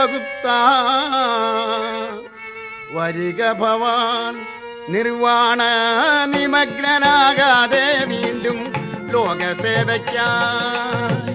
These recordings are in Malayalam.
ഉപഗുപ്ത വരിക ഭവാൻ നിർവാണ നിമഗ്നനാകാതെ വീണ്ടും ലോകസേവയ്ക്കായി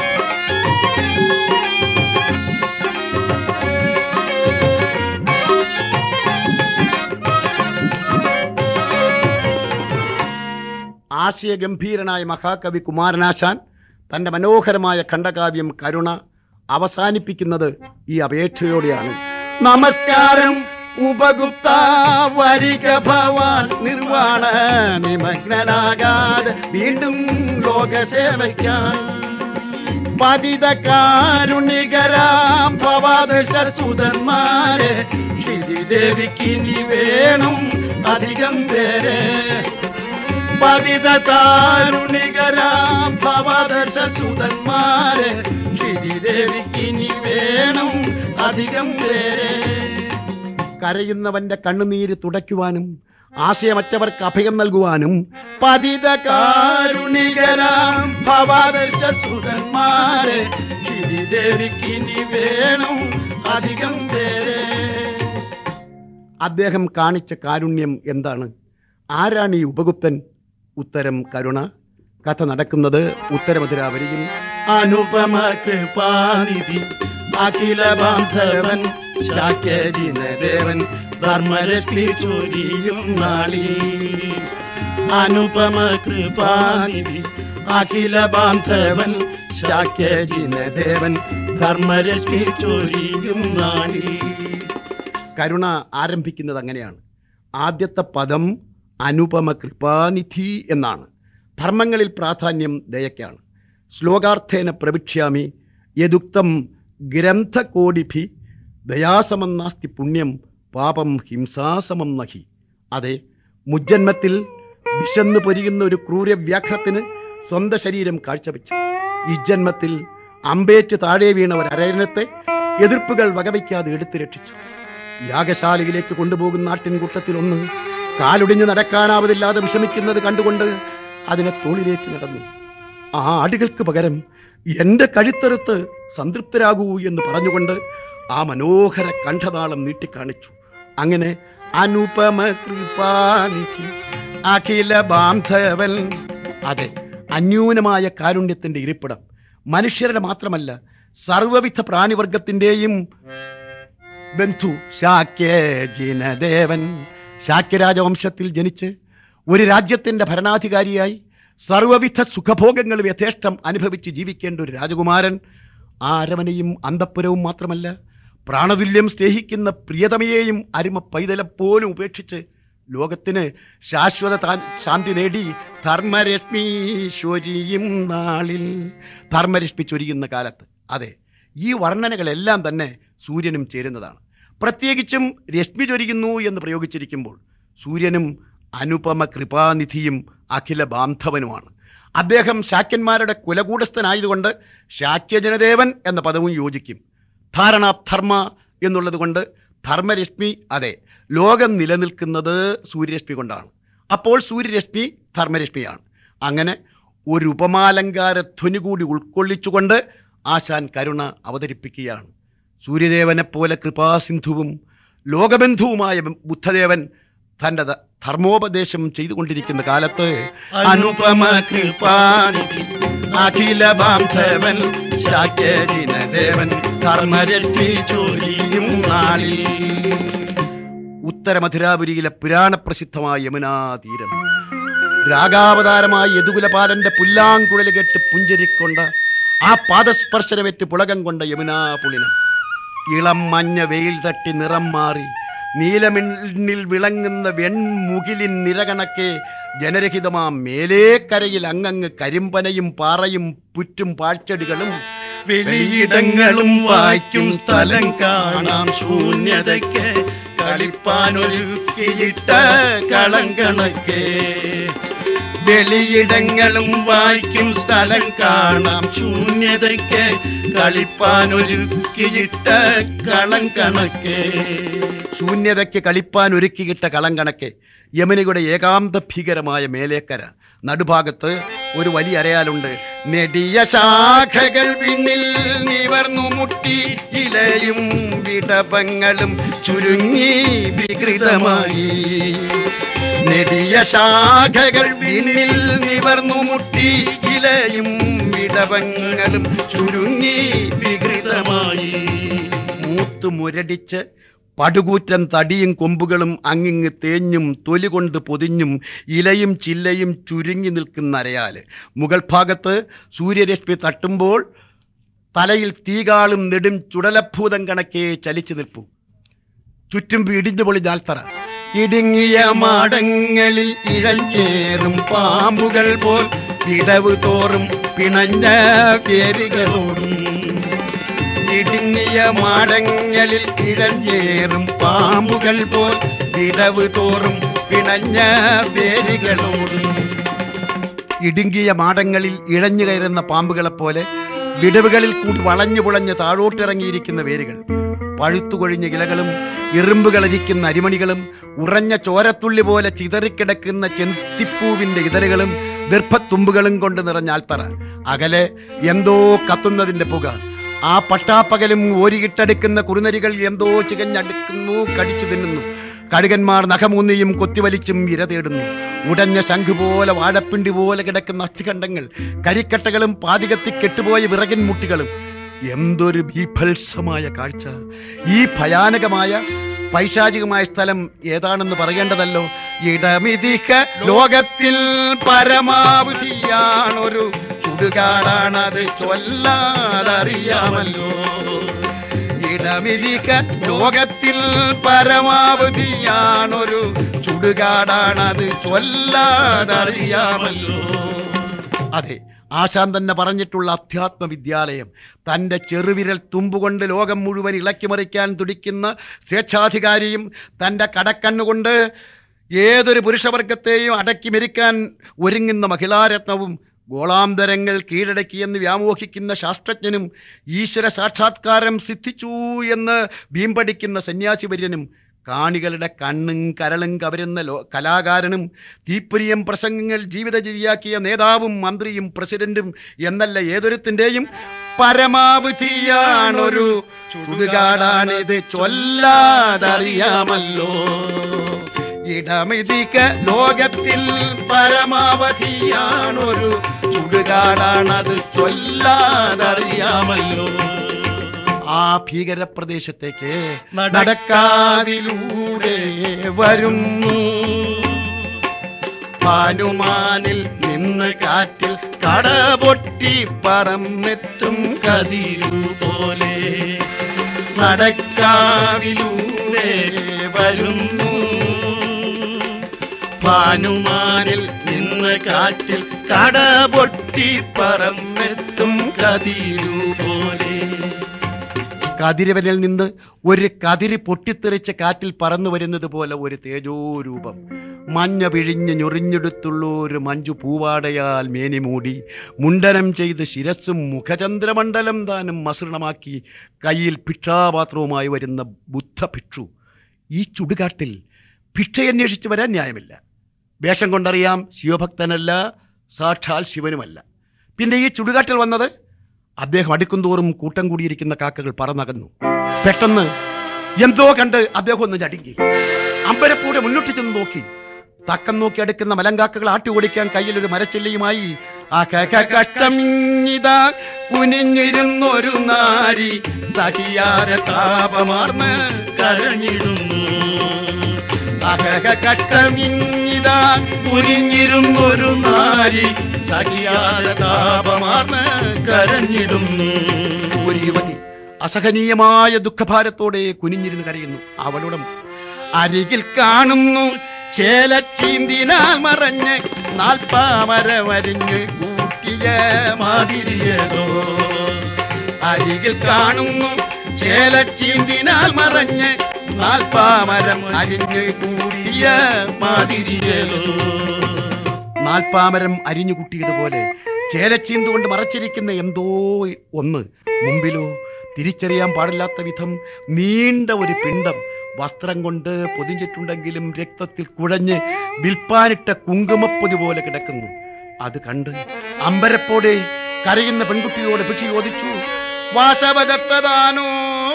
ആശയഗംഭീരനായ മഹാകവി കുമാരനാശാൻ തന്റെ മനോഹരമായ ഖണ്ഡകാവ്യം കരുണ അവസാനിപ്പിക്കുന്നത് ഈ അപേക്ഷയോടെയാണ് നമസ്കാരം ഉപഗുപ്ത വരിക ഭവാൻ നിർവാണ നിമഗ്നനാകാതെ വീണ്ടും ലോകസേവയ്ക്കാൻ പതിത കാരുണികരാം ഭവാദശസുതന്മാരെ ശ്രീദേവിക്ക് ഇനി വേണം അധികം പേരെ പതിത കാരുണികരാം ഭവദശസുതന്മാരെ ശ്രീദേവിക്ക് ഇനി വേണം അധികം പേരെ കരയുന്നവന്റെ കണ്ണുനീര് തുടയ്ക്കുവാനും ആശയമറ്റവർക്ക് അഭയം നൽകുവാനും പതിത കാരുണികരാം ഭവദശസുതന്മാരെ ശ്രീദേവിക്ക് ഇനി വേണം അധികം പേരെ അദ്ദേഹം കാണിച്ച കാരുണ്യം എന്താണ് ആരാണ് ഈ ഉപഗുപ്തൻ ഉത്തരം കരുണ കഥ നടക്കുന്നത് ഉത്തരമധുരാവരിയും അനുപമ കൃപാനിധി അഖില ബാന്ധവൻ ശാക്യജിനദേവൻ ധർമ്മരശ്മി ചൊരിയും നാളി അനുപമ കൃപാനിധി അഖില ബാന്ധവൻ ശാക്യജിനദേവൻ ധർമ്മരശ്മി ചൊരിയും നാളി കരുണ ആരംഭിക്കുന്നത് അങ്ങനെയാണ് ആദ്യത്തെ പദം അനുപമ കൃപാനിധി എന്നാണ് ധർമ്മങ്ങളിൽ പ്രാധാന്യം ദയക്കാണ് ശ്ലോകാർത്ഥേന പ്രവിക്ഷ്യാമി യദുക്തം ഗ്രന്ഥകോടിഭി ദയാസമം നാസ്തി പുണ്യം പാപം ഹിംസാസമം നഹി അതെ മുജ്ജന്മത്തിൽ വിശന്നു പൊരിയുന്ന ഒരു ക്രൂരവ്യാഘ്രത്തിന് സ്വന്തം ശരീരം കാഴ്ചവെച്ചു ഈ ജന്മത്തിൽ അമ്പേറ്റ് താഴെ വീണ ഒരു അരയണത്തെ എതിർപ്പുകൾ വകവയ്ക്കാതെ എടുത്തു രക്ഷിച്ചു യാഗശാലയിലേക്ക് കൊണ്ടുപോകുന്ന ആട്ടിൻകൂട്ടത്തിൽ ഒന്ന് കാലുടിഞ്ഞ് നടക്കാനാവതില്ലാതെ വിഷമിക്കുന്നത് കണ്ടുകൊണ്ട് അതിനെ തോളിലേക്ക് നടന്നു ആ ആടുകൾക്ക് പകരം എന്റെ കഴുത്തെറുത്ത് സംതൃപ്തരാകൂ എന്ന് പറഞ്ഞുകൊണ്ട് ആ മനോഹര കണ്ഠതാളം നീട്ടിക്കാണിച്ചു അങ്ങനെ അനുപമ കൃപാനിധി അഖില ബാന്ധവൻ അതെ അന്യൂനമായ കാരുണ്യത്തിന്റെ ഇരിപ്പിടം മനുഷ്യരുടെ മാത്രമല്ല സർവവിധ പ്രാണിവർഗത്തിന്റെയും ബന്ധു ശാക്യജിനദേവൻ ശാക്യരാജവംശത്തിൽ ജനിച്ച് ഒരു രാജ്യത്തിന്റെ ഭരണാധികാരിയായി സർവവിധ സുഖഭോഗങ്ങളും യഥേഷ്ടം അനുഭവിച്ച് ജീവിക്കേണ്ട ഒരു രാജകുമാരൻ ആ അരമനയും അന്തപ്പുരവും മാത്രമല്ല പ്രാണതുല്യം സ്നേഹിക്കുന്ന പ്രിയതമയെയും അരുമ പൈതലെപ്പോലും ഉപേക്ഷിച്ച് ലോകത്തിന് ശാശ്വത താൻ- ശാന്തി നേടി ധർമ്മരശ്മി ചൊരിയും നാളിൽ ധർമ്മരശ്മി ചൊരിയുന്ന കാലത്ത് അതെ ഈ വർണ്ണനകളെല്ലാം തന്നെ സൂര്യനും ചേരുന്നതാണ് പ്രത്യേകിച്ചും രശ്മി ചൊരിയുന്നു എന്ന് പ്രയോഗിച്ചിരിക്കുമ്പോൾ സൂര്യനും അനുപമ കൃപാനിധിയും അഖില ബാന്ധവനുമാണ് അദ്ദേഹം ശാക്യന്മാരുടെ കുലകൂടസ്ഥനായതുകൊണ്ട് ശാക്യജനദേവൻ എന്ന പദവും യോജിക്കും ധാരണാധർമ്മ എന്നുള്ളത് കൊണ്ട് ധർമ്മരശ്മി അതെ ലോകം നിലനിൽക്കുന്നത് സൂര്യരശ്മി കൊണ്ടാണ് അപ്പോൾ സൂര്യരശ്മി ധർമ്മരശ്മിയാണ് അങ്ങനെ ഒരു ഉപമാലങ്കാര ധ്വനി കൂടി ഉൾക്കൊള്ളിച്ചുകൊണ്ട് ആശാൻ കരുണ അവതരിപ്പിക്കുകയാണ് സൂര്യദേവനെ പോലെ കൃപാസിന്ധുവും ലോകബന്ധുവുമായ ബുദ്ധദേവൻ തന്റെ ധ- ധർമ്മോപദേശം ചെയ്തുകൊണ്ടിരിക്കുന്ന കാലത്ത് അനുപമ കൃപാനിധി അഖില ബാന്ധവൻ ശാക്യജിനദേവൻ ധർമ്മരശ്മി ചൊരിയും നാളിൽ ഉത്തരമധുരാപുരിയിലെ പുരാണ പ്രസിദ്ധമായ യമുനാ തീരം രാഗാവതാരമായ യദുകുലപാലന്റെ പുല്ലാങ്കുഴൽ കെട്ട് പുഞ്ചരിക്കൊണ്ട് ആ പാദസ്പർശനമേറ്റ് പുളകം കൊണ്ട യമുനാ പുളിനം ഇളം മഞ്ഞ വെയിൽ തട്ടി നിറം മാറി നീലമിന്നിൽ വിളങ്ങുന്ന വെൺമുകിലിൻ നിരകണക്കെ ജനരഹിതമാം മേലേക്കരയിൽ അങ്ങങ്ങ് കരിമ്പനയും പാറയും പുറ്റും പാഴ്ചെടികളും വെളിയിടങ്ങളും വായിക്കും സ്ഥലം കാണാം ശൂന്യതയ്ക്ക് കളിപ്പാനൊരുക്കിയിട്ട കളങ്കണക്കെ വെളിയിടങ്ങളും വായിക്കും സ്ഥലം കാണാം ശൂന്യതയ്ക്ക് കളിപ്പാനൊരുക്കിയിട്ട കളം കണക്കെ ശൂന്യതയ്ക്ക് കളിപ്പാൻ ഒരുക്കിയിട്ട കളം കണക്കെ യമുനയുടെ ഏകാന്ത ഭീകരമായ മേലേക്കര നടുഭാഗത്ത് ഒരു വലിയ അരയാലുണ്ട് നെടിയ ശാഖകൾ വിണ്ണിൽ നിവർന്നു മുട്ടി ഇലയും വിടവങ്ങളും ചുരുങ്ങി വികൃതമായി നെടിയ ശാഖകൾ വിണ്ണിൽ നിവർന്നു മുട്ടി ഇലയും വിടവങ്ങളും ചുരുങ്ങി വികൃതമായി മൂത്ത് മുരടിച്ച് പടുകൂറ്റൻ തടിയും കൊമ്പുകളും അങ്ങിങ്ങ് തേഞ്ഞും തൊലി കൊണ്ട് പൊതിഞ്ഞും ഇലയും ചില്ലയും ചുരുങ്ങി നിൽക്കുന്ന അരയാല് മുകൾ ഭാഗത്ത് സൂര്യരശ്മി തട്ടുമ്പോൾ തലയിൽ തീകാളും നെടും ചുടലഭൂതം കണക്കെ ചലിച്ചു നിൽപ്പു ചുറ്റും ഇടിഞ്ഞു പൊളിഞ്ഞാൽത്തറ ഇടുങ്ങിയ മാടങ്ങളിൽ ഇഴഞ്ഞേറും പാമ്പുകൾ പോൽ ഇടവ് തോറും പിണഞ്ഞ പേരുകളോടും ഇടുങ്ങിയ മാടങ്ങളിൽ ഇഴഞ്ഞേറും പാമ്പുകൾ പോൽ ഇടവ് തോറും പിണഞ്ഞ പേരുകളോടും ഇടുങ്ങിയ മാടങ്ങളിൽ ഇഴഞ്ഞു കയറുന്ന പാമ്പുകളെ പോലെ വിടവുകളിൽ കൂടി വളഞ്ഞു പുളഞ്ഞ് താഴോട്ടിറങ്ങിയിരിക്കുന്ന വേരുകൾ പഴുത്തുകൊഴിഞ്ഞ ഇലകളും ഇറുമ്പുകളരിക്കുന്ന അരിമണികളും ഉറഞ്ഞ ചോരത്തുള്ളി പോലെ ചിതറിക്കിടക്കുന്ന ചെന്തിപ്പൂവിന്റെ ഇതളുകളും ദീർഘത്തുമ്പുകളും കൊണ്ട് നിറഞ്ഞ ആൽത്തറ അകലെ എന്തോ കത്തുന്നതിന്റെ പുക ആ പട്ടാപ്പകലും ഓരിയിട്ടെടുക്കുന്ന കുറുനരികൾ എന്തോ ചികഞ്ഞടുക്കുന്നു കടിച്ചു തിന്നുന്നു കഴുകന്മാർ നഖമൂന്നിയും കൊത്തിവലിച്ചും ഇര തേടുന്നു ഉടഞ്ഞ ശംഖ് പോലെ വാഴപ്പിണ്ടി പോലെ കിടക്കുന്ന അസ്ഥിഖണ്ഡങ്ങൾ കരിക്കട്ടകളും പാതികത്തി കെട്ടുപോയ വിറകിൻ മുട്ടികളും എന്തൊരു ബീഭത്സമായ കാഴ്ച ഈ ഭയാനകമായ പൈശാചികമായ സ്ഥലം ഏതാണെന്ന് പറയേണ്ടതല്ലോ ഇടമിതിക ലോകത്തിൽ പരമാവധിയാണൊരു ചുടുകാടാണത് ചൊല്ലാതറിയാമല്ലോ ഇടമിതിക ലോകത്തിൽ പരമാവധിയാണൊരു ചുടുകാടാണത് ചൊല്ലാതറിയാമല്ലോ അതെ ആശാൻ തന്നെ പറഞ്ഞിട്ടുള്ള അധ്യാത്മ വിദ്യാലയം തന്റെ ചെറുവിരൽ തുമ്പുകൊണ്ട് ലോകം മുഴുവൻ ഇളക്കിമറിക്കാൻ തുടിക്കുന്ന സ്വേച്ഛാധികാരിയും തന്റെ കടക്കണ്ണുകൊണ്ട് ഏതൊരു പുരുഷവർഗത്തെയും അടക്കി മെരിക്കാൻ ഒരുങ്ങുന്ന മഹിളാരത്നവും ഗോളാന്തരങ്ങൾ കീഴടക്കിയെന്ന് വ്യാമോഹിക്കുന്ന ശാസ്ത്രജ്ഞനും ഈശ്വര സാക്ഷാത്കാരം സിദ്ധിച്ചു എന്ന് വീമ്പടിക്കുന്ന സന്യാസിവര്യനും കാണികളുടെ കണ്ണും കരളും കവരുന്ന ലോ കലാകാരനും തീപ്പൊരിയം പ്രസംഗങ്ങൾ ജീവിതചര്യയാക്കിയ നേതാവും മന്ത്രിയും പ്രസിഡന്റും എന്നല്ല ഏതൊരുത്തിന്റെയും പരമാവധിയാണൊരു ചുടുകാടാണിത് ചൊല്ലാതറിയാമല്ലോ ഇടമിതിക ലോകത്തിൽ പരമാവധിയാണൊരു ചുടുകാടാണത് ചൊല്ലാതറിയാമല്ലോ ആ ഭീകരപ്രദേശത്തേക്ക് നടക്കാതിലൂടെ വരുന്നു പാനുമാനിൽ നിന്ന് കാറ്റിൽ കടപൊട്ടി പറന്നെത്തും കതിരു പോലെ നടക്കാവിലൂടെ വരുന്നു പാനുമാനിൽ നിന്ന് കാറ്റിൽ കടപൊട്ടി പറന്നെത്തും കതിരു പോലെ കതിരവനിൽ നിന്ന് ഒരു കതിരി പൊട്ടിത്തെറിച്ച കാറ്റിൽ പറന്നു വരുന്നത് പോലെ ഒരു തേജോരൂപം മഞ്ഞ പിഴിഞ്ഞ് ഞൊറിഞ്ഞെടുത്തുള്ള ഒരു മഞ്ജു പൂവാടയാൽ മേനി മൂടി മുണ്ടനം ചെയ്ത് ശിരസ്സും മുഖചന്ദ്രമണ്ഡലം താനും മസൃണമാക്കി കയ്യിൽ ഭിക്ഷാപാത്രവുമായി വരുന്ന ബുദ്ധഭിക്ഷു ഈ ചുടുകാട്ടിൽ ഭിക്ഷയന്വേഷിച്ച് വരാൻ ന്യായമില്ല വേഷം കൊണ്ടറിയാം ശിവഭക്തനല്ല സാക്ഷാൽ ശിവനുമല്ല പിന്നെ ഈ ചുടുകാട്ടിൽ വന്നത് അദ്ദേഹം അടുക്കും തോറും കൂട്ടം കൂടിയിരിക്കുന്ന കാക്കകൾ പറന്നകന്നു പെട്ടെന്ന് എന്തോ കണ്ട് അദ്ദേഹം ഒന്ന് ഞടുങ്ങി അമ്പരപ്പൂടെ മുന്നോട്ട് ചെന്ന് നോക്കി തക്കം നോക്കി അടുക്കുന്ന മലങ്കാക്കകൾ ആട്ടി ഓടിക്കാൻ കയ്യിൽ ഒരു മരച്ചില്ലയുമായി ആ കഷ്ടമിങ്ങിതാ കുനിഞ്ഞിരുന്നൊരു നാരി സഹിയാര താപമാർന്ന് കരഞ്ഞിടുന്നു കഷ്ടമിങ്ങിതാ കുനിഞ്ഞിരുന്നൊരു നാരി സഖിയാര താപമാർന്ന് കരഞ്ഞിടുന്നു ഒരു യുവതി അസഹനീയമായ ദുഃഖഭാരത്തോടെ കുനിഞ്ഞിരുന്ന് കരയുന്നു അവളുടെ അരികിൽ കാണുന്നു ചേലച്ചീന്തിനാൽ മറഞ്ഞ് നാൽപ്പാമരമരിഞ്ഞ് കൂട്ടിയ മാതിരിയതോ അരികിൽ കാണുന്നു ചേലച്ചീന്തിനാൽ മറഞ്ഞ് നാൽപ്പാമരം അരിഞ്ഞ് കൂടിയ മാതിരിയതോ നാൽപ്പാമരം അരിഞ്ഞു കൂട്ടിയതുപോലെ ചേലച്ചീന്തുകൊണ്ട് മറച്ചിരിക്കുന്ന എന്തോ ഒന്ന് മുമ്പിലോ തിരിച്ചറിയാൻ പാടില്ലാത്ത വിധം നീണ്ട ഒരു പിണ്ടം വസ്ത്രം കൊണ്ട് പൊതിഞ്ഞിട്ടുണ്ടെങ്കിലും രക്തത്തിൽ കുഴഞ്ഞ് വിൽപ്പാനിട്ട കുങ്കുമപ്പൊതി പോലെ കിടക്കുന്നു അത് കണ്ട് അമ്പരപ്പോടെ കരയുന്ന പെൺകുട്ടിയോട് ഭിക്ഷ ചോദിച്ചു വാസവദത്തതാനോ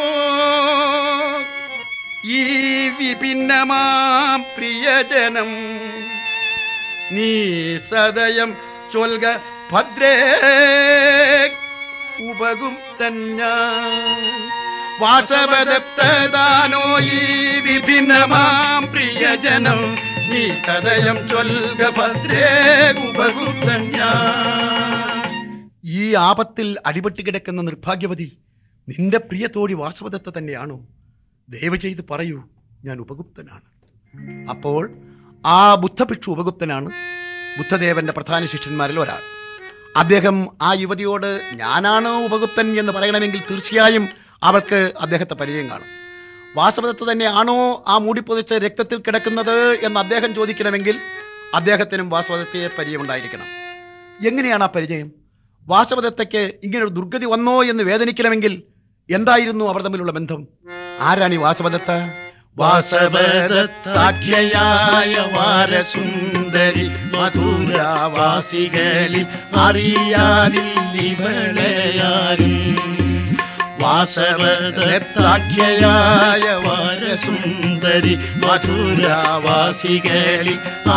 ഈ വിഭിന്നമാം പ്രിയജനം നീ സദയം ചൊൽക ഭദ്രേ ഉപഗുപ്തൻ ഞാൻ വാസവദത്തതാനോ ഈ വിഭിന്നമാം പ്രിയജനം നീ സദയം ചൊൽക ഭദ്രേ ഉപഗുപ്തൻ ഞാൻ ഈ ആപത്തിൽ അടിപെട്ട് കിടക്കുന്ന നിർഭാഗ്യവതി നിന്റെ പ്രിയ തോഴി വാസവദത്ത തന്നെയാണോ ദയവ് ചെയ്ത് പറയൂ ഞാൻ ഉപഗുപ്തനാണ് അപ്പോൾ ആ ബുദ്ധഭിക്ഷു ഉപഗുപ്തനാണ് ബുദ്ധദേവന്റെ പ്രധാന ശിഷ്യന്മാരിൽ ഒരാൾ അദ്ദേഹം ആ യുവതിയോട് ഞാനാണ് ഉപഗുപ്തൻ എന്ന് പറയണമെങ്കിൽ തീർച്ചയായും അവൾക്ക് അദ്ദേഹത്തെ പരിചയം കാണും വാസവദത്ത് തന്നെയാണോ ആ മൂടിപ്പൊതിച്ച് രക്തത്തിൽ കിടക്കുന്നത് എന്ന് അദ്ദേഹം ചോദിക്കണമെങ്കിൽ അദ്ദേഹത്തിനും വാസവദത്തയെ പരിചയമുണ്ടായിരിക്കണം എങ്ങനെയാണ് ആ പരിചയം വാസവദത്തയ്ക്ക് ഇങ്ങനെ ഒരു ദുർഗതി വന്നോ എന്ന് വേദനിക്കണമെങ്കിൽ എന്തായിരുന്നു അവർ തമ്മിലുള്ള ബന്ധം ആരാണ് ഈ വാസവദത്ത വാസവദത്താഖ്യയായ വാരസുന്ദരി മധുരാവാസികളിൽ അറിയാനില്ലിവളയാരും വാസവദത്താഖ്യയായ വാരസുന്ദരി മധുരാവാസികളിൽ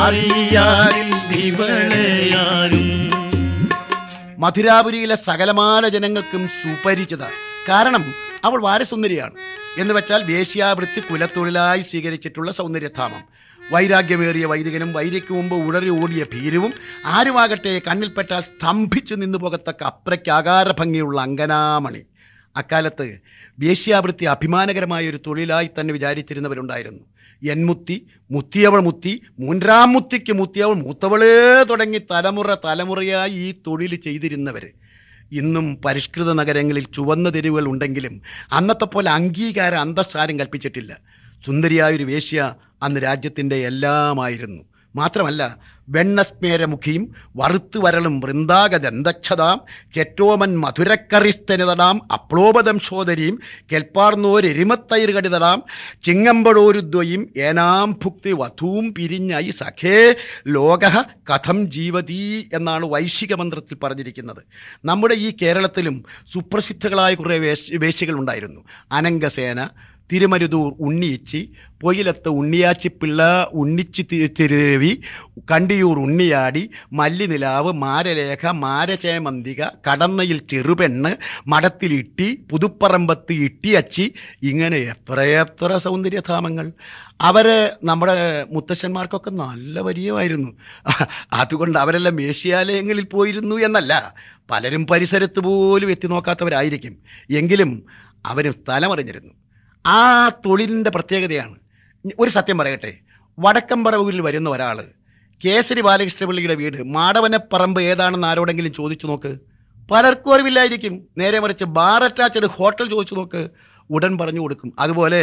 അറിയാനില്ലിവളയാരും മധുരാപുരിയിലെ സകലമാന ജനങ്ങൾക്കും സുപരിചിത കാരണം അവൾ വാരസുന്ദരിയാണ് എന്ന് വെച്ചാൽ വേശ്യാവൃത്തി കുലത്തൊഴിലായി സ്വീകരിച്ചിട്ടുള്ള സൗന്ദര്യധാമം വൈരാഗ്യമേറിയ വൈദികനും വൈര്യയ്ക്ക് മുമ്പ് ഉടറി ഓടിയ ഭീരുവും ആരുമാകട്ടെ കണ്ണിൽപ്പെട്ടാൽ സ്തംഭിച്ചു നിന്നു പോകത്തക്ക അത്രയ്ക്കാകാര ഭംഗിയുള്ള അങ്കനാമണി അക്കാലത്ത് വേശ്യാവൃത്തി അഭിമാനകരമായ ഒരു തൊഴിലായി തന്നെ വിചാരിച്ചിരുന്നവരുണ്ടായിരുന്നു എൻമുത്തി മുത്തിയവൾ മുത്തി മൂന്നാം മുത്തിക്ക് മുത്തിയവൾ മൂത്തവളേ തുടങ്ങി തലമുറ തലമുറയായി ഈ തൊഴിൽ ചെയ്തിരുന്നവര് ഇന്നും പരിഷ്കൃത നഗരങ്ങളിൽ ചുവന്ന തെരുവുകൾ ഉണ്ടെങ്കിലും അന്നത്തെ പോലെ അംഗീകാര അന്തസ്സാരം കൽപ്പിച്ചിട്ടില്ല സുന്ദരിയായൊരു വേശ്യ അന്ന് രാജ്യത്തിന്റെ എല്ലാമായിരുന്നു മാത്രമല്ല വെണ്ണസ്മേരമുഖിയും വറുത്തു വരളും വൃന്ദാഗദന്തക്ഷതാം ചെറ്റോമൻ മധുരക്കറിസ്തനിതടാം അപ്ലോപദം ശോദരിയും കെൽപ്പാർന്നോരെരിമത്തൈർ കടിതടാം ചിങ്ങമ്പടോരുദ്വയും ഏനാം ഭുക്തി വധൂം പിരിഞ്ഞായി സഖേ ലോക കഥം ജീവതി എന്നാണ് വൈശിക മന്ത്രത്തിൽ പറഞ്ഞിരിക്കുന്നത് നമ്മുടെ ഈ കേരളത്തിലും സുപ്രസിദ്ധങ്ങളായ കുറേ വേശ് വേശ്യകൾ ഉണ്ടായിരുന്നു അനങ്കസേന തിരുമരുതൂർ ഉണ്ണിയിച്ചി പൊയിലത്ത് ഉണ്ണിയാച്ചിപ്പിള്ള ഉണ്ണിച്ചി തി- തിരുവി കണ്ടിയൂർ ഉണ്ണിയാടി മല്ലിനിലാവ് മാരലേഖ മാരചേമന്തിക കടന്നയിൽ ചെറുപെണ്ണ് മഠത്തിൽ ഇട്ടി പുതുപ്പറമ്പത്ത് ഇട്ടിയച്ചി ഇങ്ങനെ എത്രയെത്ര സൗന്ദര്യധാമങ്ങൾ അവര് നമ്മുടെ മുത്തശ്ശന്മാർക്കൊക്കെ നല്ല പരിചയമായിരുന്നു അതുകൊണ്ട് അവരെല്ലാം വേശ്യാലയങ്ങളിൽ പോയിരുന്നു എന്നല്ല പലരും പരിസരത്ത് പോലും എത്തി നോക്കാത്തവരായിരിക്കും എങ്കിലും അവരും സ്ഥലമറിഞ്ഞിരുന്നു ആ തൊഴിലിൻ്റെ പ്രത്യേകതയാണ് ഒരു സത്യം പറയട്ടെ വടക്കമ്പറവൂരിൽ വരുന്ന ഒരാൾ കേസരി ബാലകൃഷ്ണപിള്ളിയുടെ വീട് മാടവനപ്പറമ്പ് ഏതാണെന്ന് ആരോടെങ്കിലും ചോദിച്ചു നോക്ക് പലർക്കും അറിവില്ലായിരിക്കും നേരെ മറിച്ച് ബാർ അറ്റാച്ചഡ് ഹോട്ടൽ ചോദിച്ചു നോക്ക് ഉടൻ പറഞ്ഞു കൊടുക്കും അതുപോലെ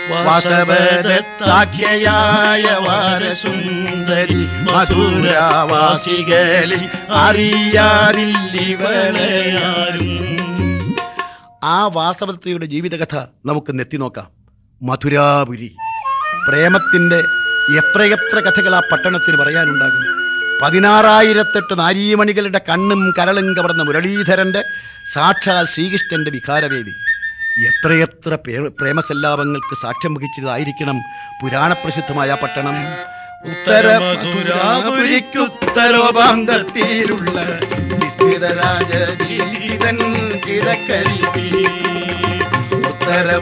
വാസവദത്താഖ്യയായ വാരസുന്ദരി മധുരാവാസികളിൽ അറിയാറില്ലിവളയാരും ആ വാസവദത്തയുടെ ജീവിതകഥ നമുക്ക് നെത്തി നോക്കാം മധുരാപുരി പ്രേമത്തിന്റെ എത്രയെത്ര കഥകൾ ആ പട്ടണത്തിന് പറയാനുണ്ടാകും പതിനാറായിരത്തെട്ട് നാരീമണികളുടെ കണ്ണും കരളും കവർന്ന മുരളീധരന്റെ സാക്ഷാൽ ശ്രീകൃഷ്ണന്റെ വികാരവേദി എത്രയെത്ര പേ- പ്രേമസല്ലാപങ്ങൾക്ക് സാക്ഷ്യം വഹിച്ചതായിരിക്കണം പുരാണപ്രസിദ്ധമായ ആ പട്ടണം ഉത്തര മധുരാപുരിക്കുത്തരോപാന്തത്തിലുള്ള വിസ്മിതരാജീതൻ കിഴക്കരി ഉത്തര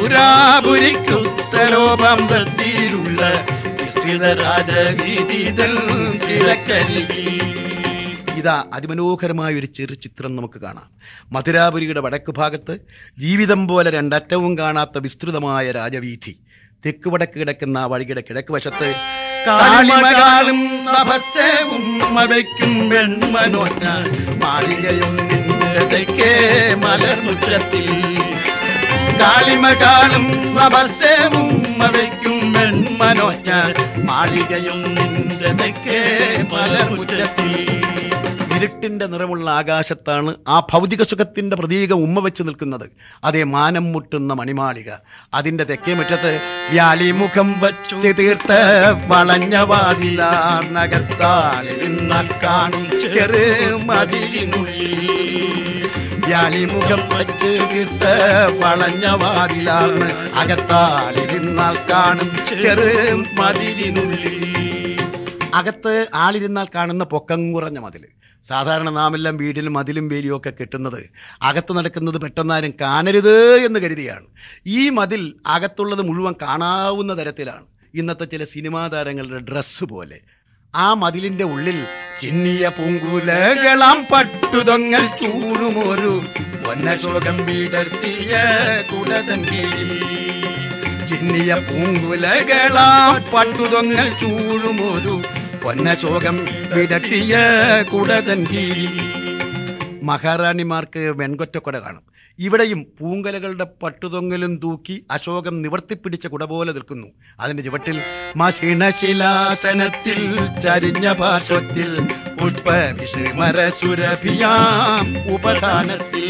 മധുരാപുരിക്കുത്തരോപാന്തത്തിലുള്ള വിസ്മിതരാജീതൻ കിഴക്കരി ഇതാ അതിമനോഹരമായ ഒരു ചെറു ചിത്രം നമുക്ക് കാണാം മധുരാപുരിയുടെ വടക്ക് ഭാഗത്ത് ജീവിതം പോലെ രണ്ടറ്റവും കാണാത്ത വിസ്തൃതമായ രാജവീഥി തെക്ക് വടക്ക് കിടക്കുന്ന ആ വഴിയുടെ കിഴക്ക് വശത്ത് കാളിമകാളും തപസ്സവും മവയ്ക്കും വെൺമനോറ്റ മാളികയും നിന്നതയ്ക്കേ മലർമുറ്റത്തിൽ കാളിമകാളും തപസ്സവും മവയ്ക്കും വെൺമനോറ്റ മാളികയും നിന്നതയ്ക്കേ മലർമുറ്റത്തിൽ ഇരുട്ടിന്റെ നിറമുള്ള ആകാശത്താണ് ആ ഭൗതിക സുഖത്തിന്റെ പ്രതീകം ഉമ്മ വെച്ച് നിൽക്കുന്നത് അതേ മാനം മുട്ടുന്ന മണിമാളിക അതിന്റെ തെക്കേ മുറ്റത്ത് വ്യാലിമുഖം വച്ചു തീർത്ത് വളഞ്ഞ വാതിലാർന്നകത്താലിരുന്ന കാണും ചെറു മതിലിനുള്ളിൽ വ്യാലിമുഖം വച്ച് തീർത്ത് വളഞ്ഞ വാതിലാർന്ന് അകത്താലിരുന്നാൽ കാണും ചെറു മതിലിനുള്ളിൽ അകത്ത് ആളിരുന്നാൽ കാണുന്ന പൊക്കം കുറഞ്ഞ മതില് സാധാരണ നാമെല്ലാം വീടിലും മതിലും വേലിയും ഒക്കെ കെട്ടുന്നത് അകത്ത് നടക്കുന്നത് പെട്ടെന്നാരും കാണരുത് എന്ന് കരുതിയാണ് ഈ മതിൽ അകത്തുള്ളത് മുഴുവൻ കാണാവുന്ന തരത്തിലാണ് ഇന്നത്തെ ചില സിനിമാ താരങ്ങളുടെ ഡ്രസ്സ് പോലെ ആ മതിലിന്റെ ഉള്ളിൽ ചിന്നിയ പൂങ്കുലകളാം പട്ടുതൊങ്ങൽ ചൂടുമൊരു വന്നശോകം വിടർത്തിയ കുടതൻ കീഴിൽ ചിന്നിയ പൂങ്കുലകളാം പട്ടുതൊങ്ങൽ ചൂടുമൊരു പൊന്നശോകം വിടട്ടിയ കുടതൻ കീഴിൽ മഹാറാണിമാർക്ക് വെൺകൊറ്റക്കൊട കാണും ഇവിടെയും പൂങ്കലകളുടെ പട്ടുതൊങ്ങലും തൂക്കി അശോകം നിവർത്തിപ്പിടിച്ച കുട പോലെ നിൽക്കുന്നു അതിന്റെ ചുവട്ടിൽ മഷിണശിലാസനത്തിൽ ചരിഞ്ഞ പാർശ്വത്തിൽ പുഷ്പവിശ്രിമര സുരഭിയാം ഉപധാനത്തിൽ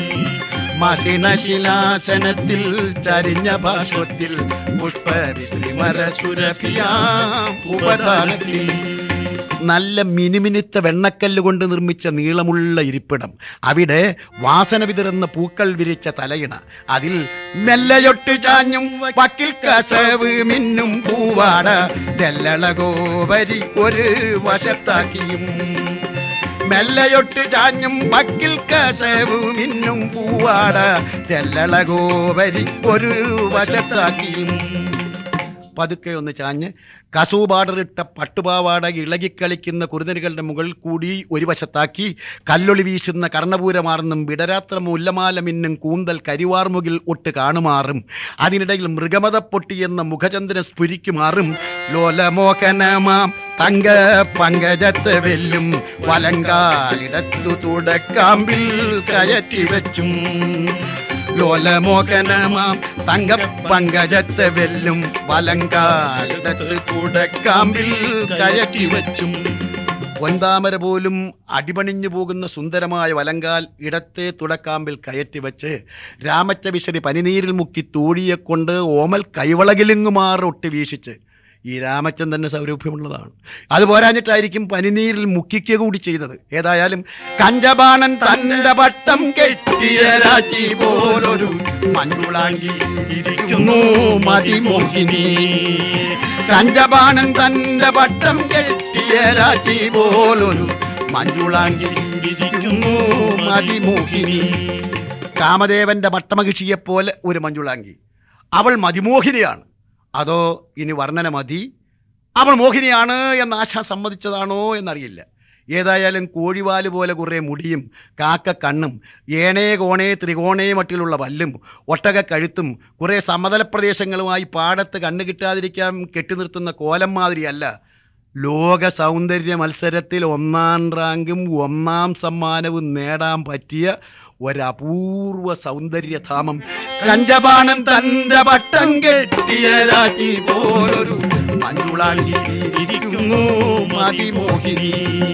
മഷിണശിലാസനത്തിൽ ചരിഞ്ഞ പാർശ്വത്തിൽ പുഷ്പവിശ്രിമര സുരഭിയാം ഉപധാനത്തിൽ നല്ല മിനുമിനുത്ത വെണ്ണക്കല്ല് കൊണ്ട് നിർമ്മിച്ച നീളമുള്ള ഇരിപ്പിടം അവിടെ വാസന വിതറുന്ന പൂക്കൾ വിരിച്ച തലയിണ അതിൽ മെല്ലയൊട്ട് ചാഞ്ഞും വക്കിൽ കസവ് മിന്നും പൂവാട തെല്ലളകോവരി ഒരു വശത്താക്കിയും മെല്ലയൊട്ട് ചാഞ്ഞും വക്കിൽ കസവ് മിന്നും പൂവാട തെല്ലളകോവരി ഒരു വശത്താക്കിയും പതുക്കെ ഒന്ന് ചാഞ്ഞ് കസൂബാർഡറിട്ട പട്ടുപാവാട ഇളകിക്കളിക്കുന്ന കുറുനരികളുടെ മുകളിൽ കൂടി ഒരു വശത്താക്കി കല്ലൊളി വീശുന്ന കർണപൂരമാർന്നും വിടരാത്ര മുല്ലമാല മിന്നും കൂന്തൽ കരിവാർമുകിൽ ഒട്ട് കാണുമാറും അതിനിടയിൽ മൃഗമത പൊട്ടിയെന്ന മുഖചന്ദ്രൻ സ്ഫുരിക്കുമാറും ലോലമോഹനമാം തങ്ക പങ്കജത്ത് വെല്ലും വലങ്കാലിടത്തു തുടക്കാമ്പിൽ കയറ്റി വെച്ചും ലോലമോഹനമാം തങ്ക പങ്കജത്ത് വെല്ലും വലങ്കാലിടത്ത് തുടക്കാമ്പിൽ കയറ്റി വെച്ചും പൊന്താമര പോലും അടിപണിഞ്ഞു പോകുന്ന സുന്ദരമായ വലങ്കാൽ ഇടത്തെ തുടക്കാമ്പിൽ കയറ്റി വെച്ച് രാമച്ച വിശരി പനിനീരിൽ മുക്കി തൂഴിയെ കൊണ്ട് ഓമൽ കൈവളകിലുങ്ങുമാറ് ഒട്ടി വീശിച്ച് ഈ രാമച്ചൻ തന്നെ സൗരഭ്യമുള്ളതാണ് അത് പോരാഞ്ഞിട്ടായിരിക്കും പനിനീരിൽ മുക്കിക്കുക കൂടി ചെയ്തത് ഏതായാലും കഞ്ചബാണൻ തന്റെ പട്ടം കെട്ടിയ രാജി പോലൊരു മഞ്ഞുളാങ്കി ഇരിക്കുന്നു മതിമോഹിനി കഞ്ചബാണൻ തന്റെ പട്ടം കെട്ടിയ രാജി പോലൊരു മഞ്ഞുളാങ്കി ഇരിക്കുന്നു മതിമോഹിനി കാമദേവന്റെ പട്ടമകിഷിയെപ്പോലെ ഒരു മഞ്ജുളാങ്കി അവൾ മതിമോഹിനിയാണ് അതോ ഇനി വർണ്ണന മതി അവൾ മോഹിനിയാണ് എന്ന് ആശ സമ്മതിച്ചതാണോ എന്നറിയില്ല ഏതായാലും കോഴിവാല് പോലെ കുറേ മുടിയും കാക്ക കണ്ണും ഏണേ കോണേ ത്രികോണേ മട്ടിലുള്ള പല്ലും ഒട്ടക കഴുത്തും കുറേ സമതല പ്രദേശങ്ങളുമായി പാടത്ത് കണ്ണു കിട്ടാതിരിക്കാൻ കെട്ടിനിർത്തുന്ന കോലം മാതിരിയല്ല ലോക സൗന്ദര്യ മത്സരത്തിൽ ഒന്നാം റാങ്കും ഒന്നാം സമ്മാനവും നേടാൻ പറ്റിയ ഒരപൂർവ സൗന്ദര്യധാമം കഞ്ചപാണം തന്റെ പട്ടം കെട്ടിയ രാജി പോലൊരു മഞ്ഞുളാങ്കി ഇരിക്കുന്നു മതിമോഹിനി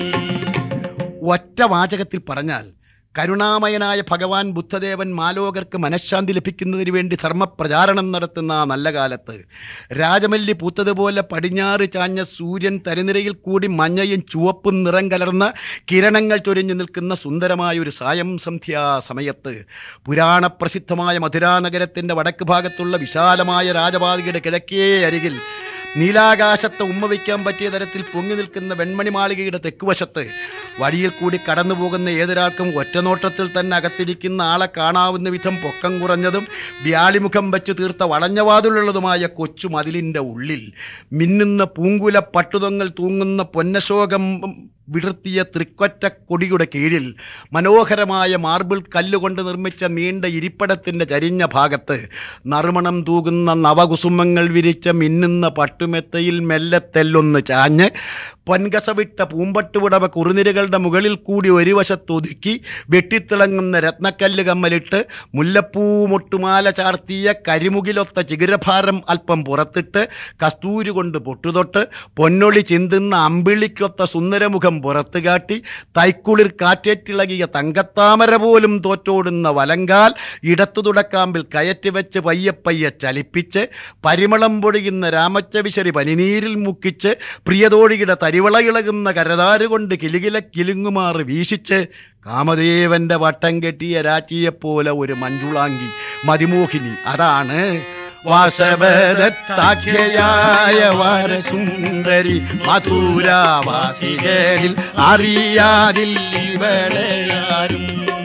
ഒറ്റ വാചകത്തിൽ പറഞ്ഞാൽ കരുണാമയനായ ഭഗവാൻ ബുദ്ധദേവൻ മാലോകർക്ക് മനഃശാന്തി ലഭിക്കുന്നതിന് വേണ്ടി ധർമ്മപ്രചാരണം നടത്തുന്ന ആ നല്ല കാലത്ത് രാജമല്ലി പൂത്തതുപോലെ പടിഞ്ഞാറ് ചാഞ്ഞ സൂര്യൻ തരുനിരയിൽ കൂടി മഞ്ഞയും ചുവപ്പും നിറം കലർന്ന കിരണങ്ങൾ ചൊരിഞ്ഞു നിൽക്കുന്ന സുന്ദരമായ ഒരു സായം സന്ധ്യാ സമയത്ത് പുരാണപ്രസിദ്ധമായ മധുരാ നഗരത്തിന്റെ വടക്ക് ഭാഗത്തുള്ള വിശാലമായ രാജപാതയുടെ കിഴക്കേ അരികിൽ നീലാകാശത്തെ ഉമ്മ വയ്ക്കാൻ പറ്റിയ തരത്തിൽ പൊങ്ങി നിൽക്കുന്ന വെൺമണി മാളികയുടെ തെക്കുവശത്ത് വഴിയിൽ കൂടി കടന്നു പോകുന്ന ഏതൊരാൾക്കും ഒറ്റനോട്ടത്തിൽ തന്നെ അകത്തിരിക്കുന്ന ആളെ കാണാവുന്ന വിധം പൊക്കം കുറഞ്ഞതും വ്യാളിമുഖം വെച്ച് തീർത്ത വളഞ്ഞവാതിലുള്ളതുമായ കൊച്ചു മതിലിന്റെ ഉള്ളിൽ മിന്നുന്ന പൂങ്കുല പട്ടുതൊങ്ങൽ തൂങ്ങുന്ന പൊന്നശോകം വിടർത്തിയ തൃക്കൊറ്റ കൊടിയുടെ കീഴിൽ മനോഹരമായ മാർബിൾ കല്ലുകൊണ്ട് നിർമ്മിച്ച നീണ്ട ഇരിപ്പടത്തിന്റെ ചരിഞ്ഞ ഭാഗത്ത് നറുമണം തൂകുന്ന നവകുസുമങ്ങൾ വിരിച്ച മിന്നുന്ന പട്ടുമെത്തയിൽ മെല്ലെ തെല്ലൊന്ന് ചാഞ്ഞ് പൊൻകസവിട്ട പൂമ്പട്ടുവിടവ കുറുനിരകളുടെ മുകളിൽ കൂടി ഒരു വശത്തൊതുക്കി വെട്ടിത്തിളങ്ങുന്ന രത്നക്കല്ല് കമ്മലിട്ട് മുല്ലപ്പൂ മുട്ടുമാല ചാർത്തിയ കരിമുകിലൊത്ത ചിഗിരഭാരം അല്പം പുറത്തിട്ട് കസ്തൂരി കൊണ്ട് പൊട്ടുതൊട്ട് പൊന്നൊളി ചിന്തുന്ന അമ്പിളിക്കൊത്ത സുന്ദരമുഖം പുറത്തു കാട്ടി തൈക്കുളിർ കാറ്റേറ്റിളകിയ തങ്കത്താമര പോലും തോറ്റോടുന്ന വലങ്കാൽ ഇടത്തു തുടക്കാമ്പിൽ കയറ്റി വെച്ച് പയ്യെ പയ്യെ ചലിപ്പിച്ച് പരിമളം പൊഴിയുന്ന രാമച്ചവിശരി പനിനീരിൽ മുക്കിച്ച് പ്രിയതോഴിയുടെ തരിവള ഇളകുന്ന കരതാരുകൊണ്ട് കിലുകില കിലുങ്ങുമാറ് വീശിച്ച് കാമദേവന്റെ വട്ടം കെട്ടിയ രാച്ചിയെപ്പോലെ ഒരു മഞ്ജുളാങ്കി മതിമോഹിനി അതാണ് വാസവദത്താഖ്യയായ വരസുന്ദരി മധുരാവാസികളിൽ അറിയാതിൽ ഇവളെയാരും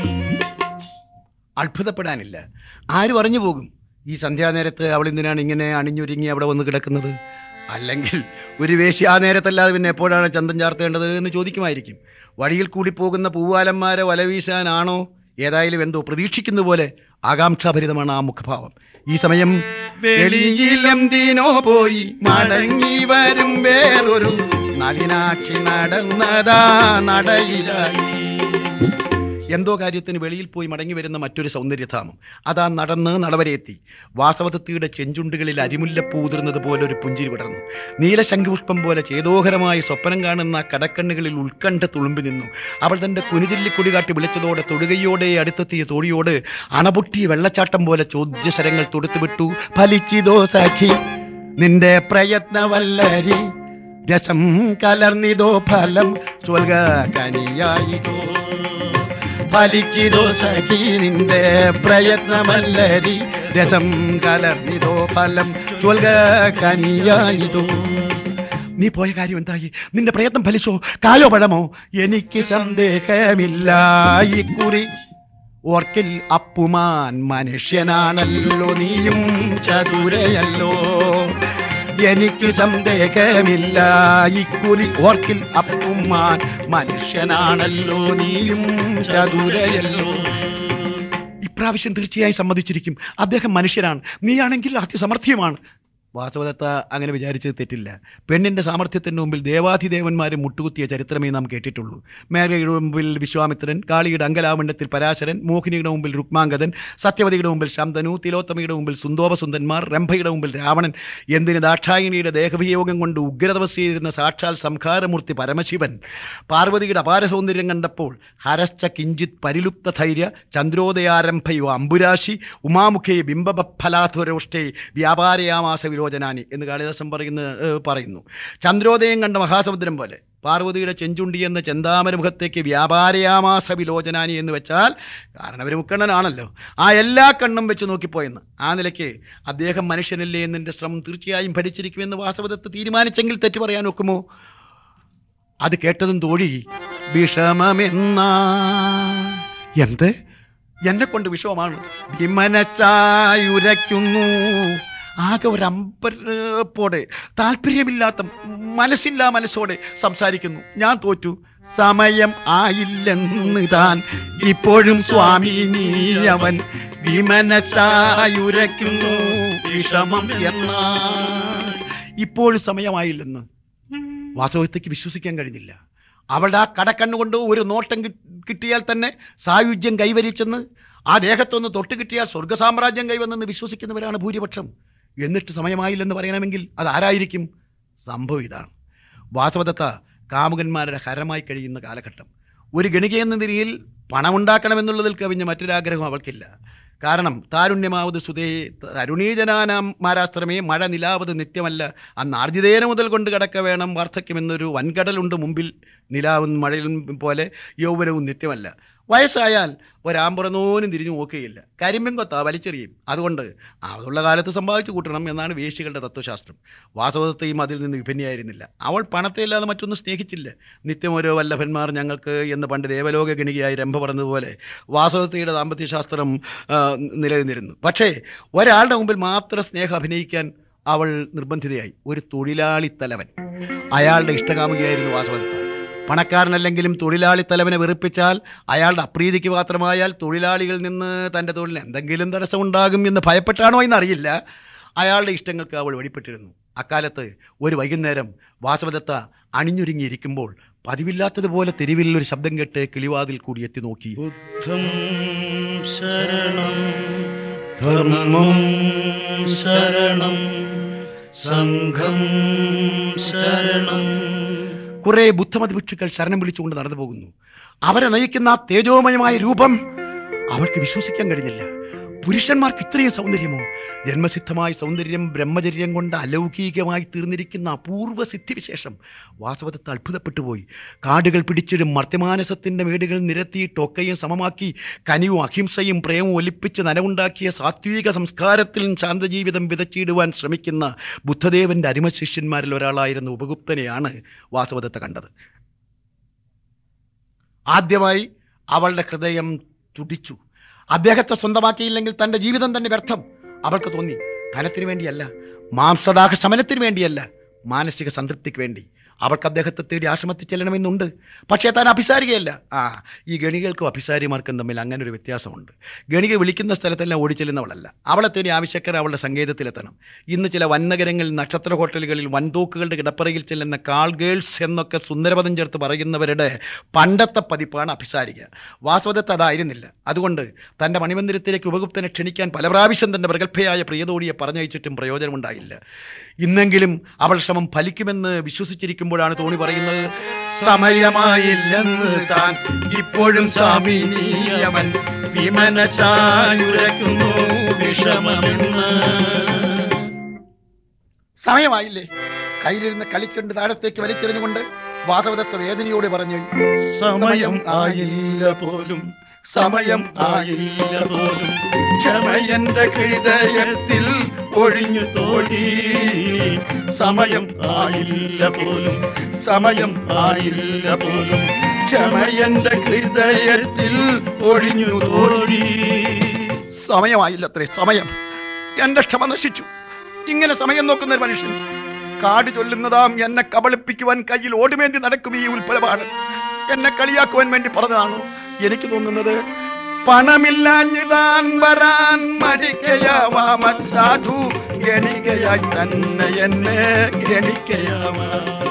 അത്ഭുതപ്പെടാനില്ല ആരും അറിഞ്ഞു പോകും ഈ സന്ധ്യാനേരത്ത് അവൾ എന്തിനാണ് ഇങ്ങനെ അണിഞ്ഞൊരുങ്ങി അവിടെ വന്ന് കിടക്കുന്നത് അല്ലെങ്കിൽ ഒരു വേശ്യ ആ നേരത്തല്ലാതെ പിന്നെ എപ്പോഴാണ് ചന്തം ചാർത്തേണ്ടത് എന്ന് ചോദിക്കുമായിരിക്കും വഴിയിൽ കൂടി പോകുന്ന പൂവാലന്മാരെ വലവീശാനാണോ ഏതായാലും എന്തോ പ്രതീക്ഷിക്കുന്ന പോലെ ആകാംക്ഷാഭരിതമാണ് ആ മുഖഭാവം ഈ സമയം വെളിയിലെന്തിനോ പോയി മടങ്ങി വരും വേറൊരു നളിനാക്ഷി നടന്നതാ നടയിലായി എന്തോ കാര്യത്തിന് വെളിയിൽ പോയി മടങ്ങി വരുന്ന മറ്റൊരു സൗന്ദര്യധാമം അതാ നടന്ന് നടവരെയെത്തി വാസവദത്തിയുടെ ചെഞ്ചുണ്ടുകളിൽ അരിമുല്ലപ്പൂ ഉതിർന്നത് പോലെ ഒരു പുഞ്ചിരി വിടർന്നു നീലശംഖുപുഷ്പം പോലെ ചേതോഹരമായി സ്വപ്നം കാണുന്ന ആ കടക്കണ്ണുകളിൽ ഉത്കണ്ഠ തുളുമ്പി നിന്നു അവൾ തന്റെ കുനിചില്ലിക്കൊടി കാട്ടി വിളിച്ചതോടെ തൊടുകയോടെ അടുത്തെത്തിയ തോഴിയോട് അണപൊട്ടിയ വെള്ളച്ചാട്ടം പോലെ ചോദ്യശരങ്ങൾ തൊടുത്തുവിട്ടു ഫലിച്ചിതോ സഖി നിന്റെ പ്രയത്നവല്ലരി രസം കലർന്നിതോ ഫലം സ്വർഗ കനിയായിതോ ഫലിച്ചിതോ സഖി നിന്റെ പ്രയത്നമല്ലരി രസം കലർന്നിതോ ഫലം സ്വർഗ കനിയായിതോ നീ പോയ കാര്യം എന്തായി നിന്റെ പ്രയത്നം ഫലിച്ചോ കായോ പഴമോ എനിക്ക് സന്ദേഹമില്ല ഇക്കുറി ഓർക്കിൽ അപ്പുമാൻ മനുഷ്യനാണല്ലോ നീയും ചതുരയല്ലോ എനിക്ക് സന്ദേഹമില്ല ഇക്കുറി ഓർക്കിൽ അപ്പുമാൻ മനുഷ്യനാണല്ലോ നീയും ചതുരയല്ലോ ഇപ്രാവശ്യം തീർച്ചയായും സമ്മതിച്ചിരിക്കും അദ്ദേഹം മനുഷ്യനാണ് നീയാണെങ്കിൽ അതിസമർത്ഥ്യമാണ് വാസവദത്ത അങ്ങനെ വിചാരിച്ചത് തെറ്റില്ല പെണ്ണിന്റെ സാമർഥ്യത്തിന് മുമ്പിൽ ദേവാധിദേവന്മാരെ മുട്ടുകുത്തിയ ചരിത്രമേ നാം കേട്ടിട്ടുള്ളൂ മേഘയുടെ മുമ്പിൽ വിശ്വാമിത്രൻ കാളിയുടെ അങ്കലാവണ്ഡത്തിൽ പരാശരൻ മോഹിനിയുടെ മുമ്പിൽ രുക്മാംഗതൻ സത്യവതിയുടെ മുമ്പിൽ ശന്തനു തിലോത്തമയുടെ മുമ്പിൽ സുന്ദോപസുന്ദന്മാർ രംഭയുടെ മുമ്പിൽ രാവണൻ എന്തിന് ദാക്ഷായണിയുടെ ദേഹവിയോഗം കൊണ്ട് ഉഗ്രതപസ് ചെയ്തിരുന്ന സാക്ഷാൽ സംഹാരമൂർത്തി പരമശിവൻ പാർവതിയുടെ അപാര സൗന്ദര്യം കണ്ടപ്പോൾ ഹരശ്ച കിഞ്ചിത് പരിലുപ്ത ധൈര്യ ചന്ദ്രോദയാരംഭയോ അമ്പുരാശി ഉമാമുഖേ ബിംബഫലാധുരോഷ്ടേ വ്യാപാരയാമാസ വിലോചനാനി എന്ന് കാളിദാസൻ പറയുന്ന ഏഹ്, പറയുന്നു ചന്ദ്രോദയം കണ്ട മഹാസമുദ്രം പോലെ പാർവതിയുടെ ചെഞ്ചുണ്ടി എന്ന ചെന്താമര മുഖത്തേക്ക് വ്യാപാരയാമാസ വിലോചനാനി എന്ന് വെച്ചാൽ കാരണം അവർ മുക്കണ്ണനാണല്ലോ ആ എല്ലാ കണ്ണും വെച്ച് നോക്കിപ്പോയെന്ന് ആ നിലയ്ക്ക് അദ്ദേഹം മനുഷ്യനല്ലേ എന്നതിൻ്റെ ശ്രമം തീർച്ചയായും ഭരിച്ചിരിക്കുമെന്ന് വാസവദത്ത് തീരുമാനിച്ചെങ്കിൽ തെറ്റു പറയാൻ ഒക്കുമോ അത് കേട്ടതും തോഴി വിഷമമെന്ന എന്ത് എന്നെ കൊണ്ട് വിഷമമാണ് വിമനസായുരയ്ക്കുന്നു ആകെ ഒരു അമ്പരപ്പോടെ താല്പര്യമില്ലാത്ത മനസ്സില്ലാ മനസ്സോടെ സംസാരിക്കുന്നു ഞാൻ തോറ്റു സമയം ആയില്ലെന്ന് താൻ ഇപ്പോഴും സ്വാമി നീ അവൻ വിമനസായുരയ്ക്കുന്നു വിഷമം എന്നാൽ ഇപ്പോഴും സമയമായില്ലെന്ന് വാസവത്തേക്ക് വിശ്വസിക്കാൻ കഴിഞ്ഞില്ല അവളുടെ ആ കടക്കണ്ണുകൊണ്ട് ഒരു നോട്ടം കി- കിട്ടിയാൽ തന്നെ സായുജ്യം കൈവരിച്ചെന്ന് ആ ദേഹത്തൊന്ന് തൊട്ട് കിട്ടിയാൽ സ്വർഗസാമ്രാജ്യം കൈവന്നെന്ന് വിശ്വസിക്കുന്നവരാണ് ഭൂരിപക്ഷം എന്നിട്ട് സമയമായില്ലെന്ന് പറയണമെങ്കിൽ അത് ആരായിരിക്കും സംഭവം ഇതാണ് വാസവദത്ത കാമുകന്മാരുടെ ഹരമായി കഴിയുന്ന കാലഘട്ടം ഒരു ഗണിക എന്ന നിലയിൽ പണമുണ്ടാക്കണമെന്നുള്ളതിൽ കവിഞ്ഞ മറ്റൊരാഗ്രഹം അവൾക്കില്ല കാരണം താരുണ്യമാവത് സുതേ തരുണീജനാനാം മാരാസ്ത്രമേ മഴ നിലാവത് നിത്യമല്ല അന്ന് ആർജിതേന മുതൽ കൊണ്ട് കിടക്ക വേണം വാർദ്ധക്യമെന്നൊരു വൻകടലുണ്ട് മുമ്പിൽ നിലാവും മഴയിലും പോലെ യൗവനവും നിത്യമല്ല വയസ്സായാൽ ഒരാമ്പുറന്നോനും തിരിഞ്ഞു നോക്കുകയില്ല കരിമ്പിൻ കൊത്ത വലിച്ചെറിയും അതുകൊണ്ട് അതുള്ള കാലത്ത് സമ്പാദിച്ചു കൂട്ടണം എന്നാണ് വേശികളുടെ തത്വശാസ്ത്രം വാസവദത്തെയും അതിൽ നിന്ന് വിഭിന്നയായിരുന്നില്ല അവൾ പണത്തെ ഇല്ലാതെ മറ്റൊന്നും സ്നേഹിച്ചില്ല നിത്യം ഓരോ വല്ലഭന്മാർ ഞങ്ങൾക്ക് എന്ന് പണ്ട് ദേവലോക ഗണികയായി രംഭ പറഞ്ഞതുപോലെ വാസവദത്തയുടെ ദാമ്പത്യശാസ്ത്രം ആ, നിലനിന്നിരുന്നു പക്ഷേ ഒരാളുടെ മുമ്പിൽ മാത്രം സ്നേഹം അഭിനയിക്കാൻ അവൾ നിർബന്ധിതയായി ഒരു തൊഴിലാളി തലവൻ അയാളുടെ ഇഷ്ടകാമുകിയായിരുന്നു വാസവദത്ത പണക്കാരനല്ലെങ്കിലും തൊഴിലാളി തലവനെ വെറുപ്പിച്ചാൽ അയാളുടെ അപ്രീതിക്ക് മാത്രമായാൽ തൊഴിലാളികളിൽ നിന്ന് തൻ്റെ തൊഴിലിന് എന്തെങ്കിലും തടസ്സമുണ്ടാകും എന്ന് ഭയപ്പെട്ടാണോ എന്നറിയില്ല അയാളുടെ ഇഷ്ടങ്ങൾക്ക് അവൾ വെളിപ്പെട്ടിരുന്നു അക്കാലത്ത് ഒരു വൈകുന്നേരം വാസവദത്ത അണിഞ്ഞൊരുങ്ങിയിരിക്കുമ്പോൾ പതിവില്ലാത്തതുപോലെ തെരുവിൽ ഒരു ശബ്ദം കേട്ട് കിളിവാതിൽ കൂടി എത്തി നോക്കി ബുദ്ധം ശരണം ധർമ്മം ശരണം സംഘം ശരണം കുറെ ബുദ്ധമത ഭിക്ഷുക്കൾ ശരണം വിളിച്ചുകൊണ്ട് നടന്നു പോകുന്നു അവരെ നയിക്കുന്ന ആ തേജോമയമായ രൂപം അവൾക്ക് വിശ്വസിക്കാൻ കഴിഞ്ഞില്ല പുരുഷന്മാർക്ക് ഇത്രയും സൗന്ദര്യമോ ജന്മസിദ്ധമായ സൗന്ദര്യം ബ്രഹ്മചര്യം കൊണ്ട് അലൗകികമായി തീർന്നിരിക്കുന്ന അപൂർവ സിദ്ധിവിശേഷം വാസവദത്ത് അത്ഭുതപ്പെട്ടു പോയി കാടുകൾ പിടിച്ചിടും മർത്യമാനസത്തിന്റെ മേടുകൾ നിരത്തിയിട്ട് ഒക്കെയും സമമാക്കി കനിവും അഹിംസയും പ്രേമവും ഒലിപ്പിച്ച് നനവുണ്ടാക്കിയ സാത്വിക സംസ്കാരത്തിൽ ശാന്തജീവിതം വിതച്ചിടുവാൻ ശ്രമിക്കുന്ന ബുദ്ധദേവന്റെ അരിമ ശിഷ്യന്മാരിൽ ഒരാളായിരുന്ന ഉപഗുപ്തനെയാണ് വാസവദത്ത കണ്ടത് ആദ്യമായി അവളുടെ ഹൃദയം തുടിച്ചു അദ്ദേഹത്തെ സ്വന്തമാക്കിയില്ലെങ്കിൽ തന്റെ ജീവിതം തന്നെ വ്യർത്ഥം അവൾക്ക് തോന്നി ധനത്തിന് വേണ്ടിയല്ല മാംസദാഹ ശമനത്തിന് വേണ്ടിയല്ല മാനസിക സംതൃപ്തിക്ക് വേണ്ടി അവൾക്ക് അദ്ദേഹത്തെ തേടി ആശ്രമത്തിൽ ചെല്ലണമെന്നുണ്ട് പക്ഷേ താൻ അഭിസാരികയല്ല ആ ഈ ഗണികൾക്കും അഭിസാരിമാർക്കും തമ്മിൽ അങ്ങനെ ഒരു വ്യത്യാസമുണ്ട് ഗണിക വിളിക്കുന്ന സ്ഥലത്തെല്ലാം ഓടിച്ചെല്ലുന്നവളല്ല അവളെ തേടി ആവശ്യക്കാർ അവളുടെ സങ്കേതത്തിലെത്തണം ഇന്ന് ചില വൻനഗരങ്ങളിൽ നക്ഷത്ര ഹോട്ടലുകളിൽ വൻതൂക്കുകളുടെ കിടപ്പറയിൽ ചെല്ലുന്ന കാൾ ഗേൾസ് എന്നൊക്കെ സുന്ദരപദം ചേർത്ത് പറയുന്നവരുടെ പണ്ടത്തെ പതിപ്പാണ് അഭിസാരിക വാസ്തവത്തെ അതായിരുന്നില്ല അതുകൊണ്ട് തന്റെ മണിമന്ദിരത്തിലേക്ക് ഉപഗുപ്തനെ ക്ഷണിക്കാൻ പല പ്രാവശ്യം തന്റെ പ്രഗത്ഭയായ പ്രിയതോടിയെ പറഞ്ഞയച്ചിട്ടും പ്രയോജനമുണ്ടായില്ല ഇന്നെങ്കിലും അവൾ ശ്രമം ഫലിക്കുമെന്ന് വിശ്വസിച്ചിരിക്കുമ്പോഴാണ് തോണി പറയുന്നത് സമയമായില്ലെന്ന് താൻ ഇപ്പോഴും സ്വാമിനിയമൻ വിമനശായുരക്കുന്നു വിഷമമെന്ന് സമയമായില്ലേ കയ്യിലിരുന്ന് കളിച്ചുണ്ട് താഴത്തേക്ക് വലിച്ചെറിഞ്ഞുകൊണ്ട് വാസവദത്ത വേദനയോട് പറഞ്ഞു സമയം ആയില്ല പോലും സമയം ആയില്ല പോലും ക്ഷമയന്റെ ഹൃദയത്തിൽ ഒഴിഞ്ഞു തോടി സമയം ആയില്ല പോലും സമയം ആയില്ല പോലും ക്ഷമയന്റെ ഹൃദയത്തിൽ ഒഴിഞ്ഞു തോടി സമയമായില്ലത്രേ സമയം എന്റെ ക്ഷമ നശിച്ചു ഇങ്ങനെ സമയം നോക്കുന്ന ഒരു മനുഷ്യൻ കാട് ചൊല്ലുന്നതാം എന്നെ കബളിപ്പിക്കുവാൻ കയ്യിൽ ഓടുമേന്തി നടക്കും ഈ ഉൽപ്പലമാണ് എന്നെ കളിയാക്കുവാൻ വേണ്ടി പറഞ്ഞതാണോ എനിക്ക് തോന്നുന്നത് പണമില്ലാഞ്ഞിതാൻ വരാൻ മടിക്കയാവാമ സാധു ഗണികയായി തന്നെ എന്നെ ഗണിക്കയാവാ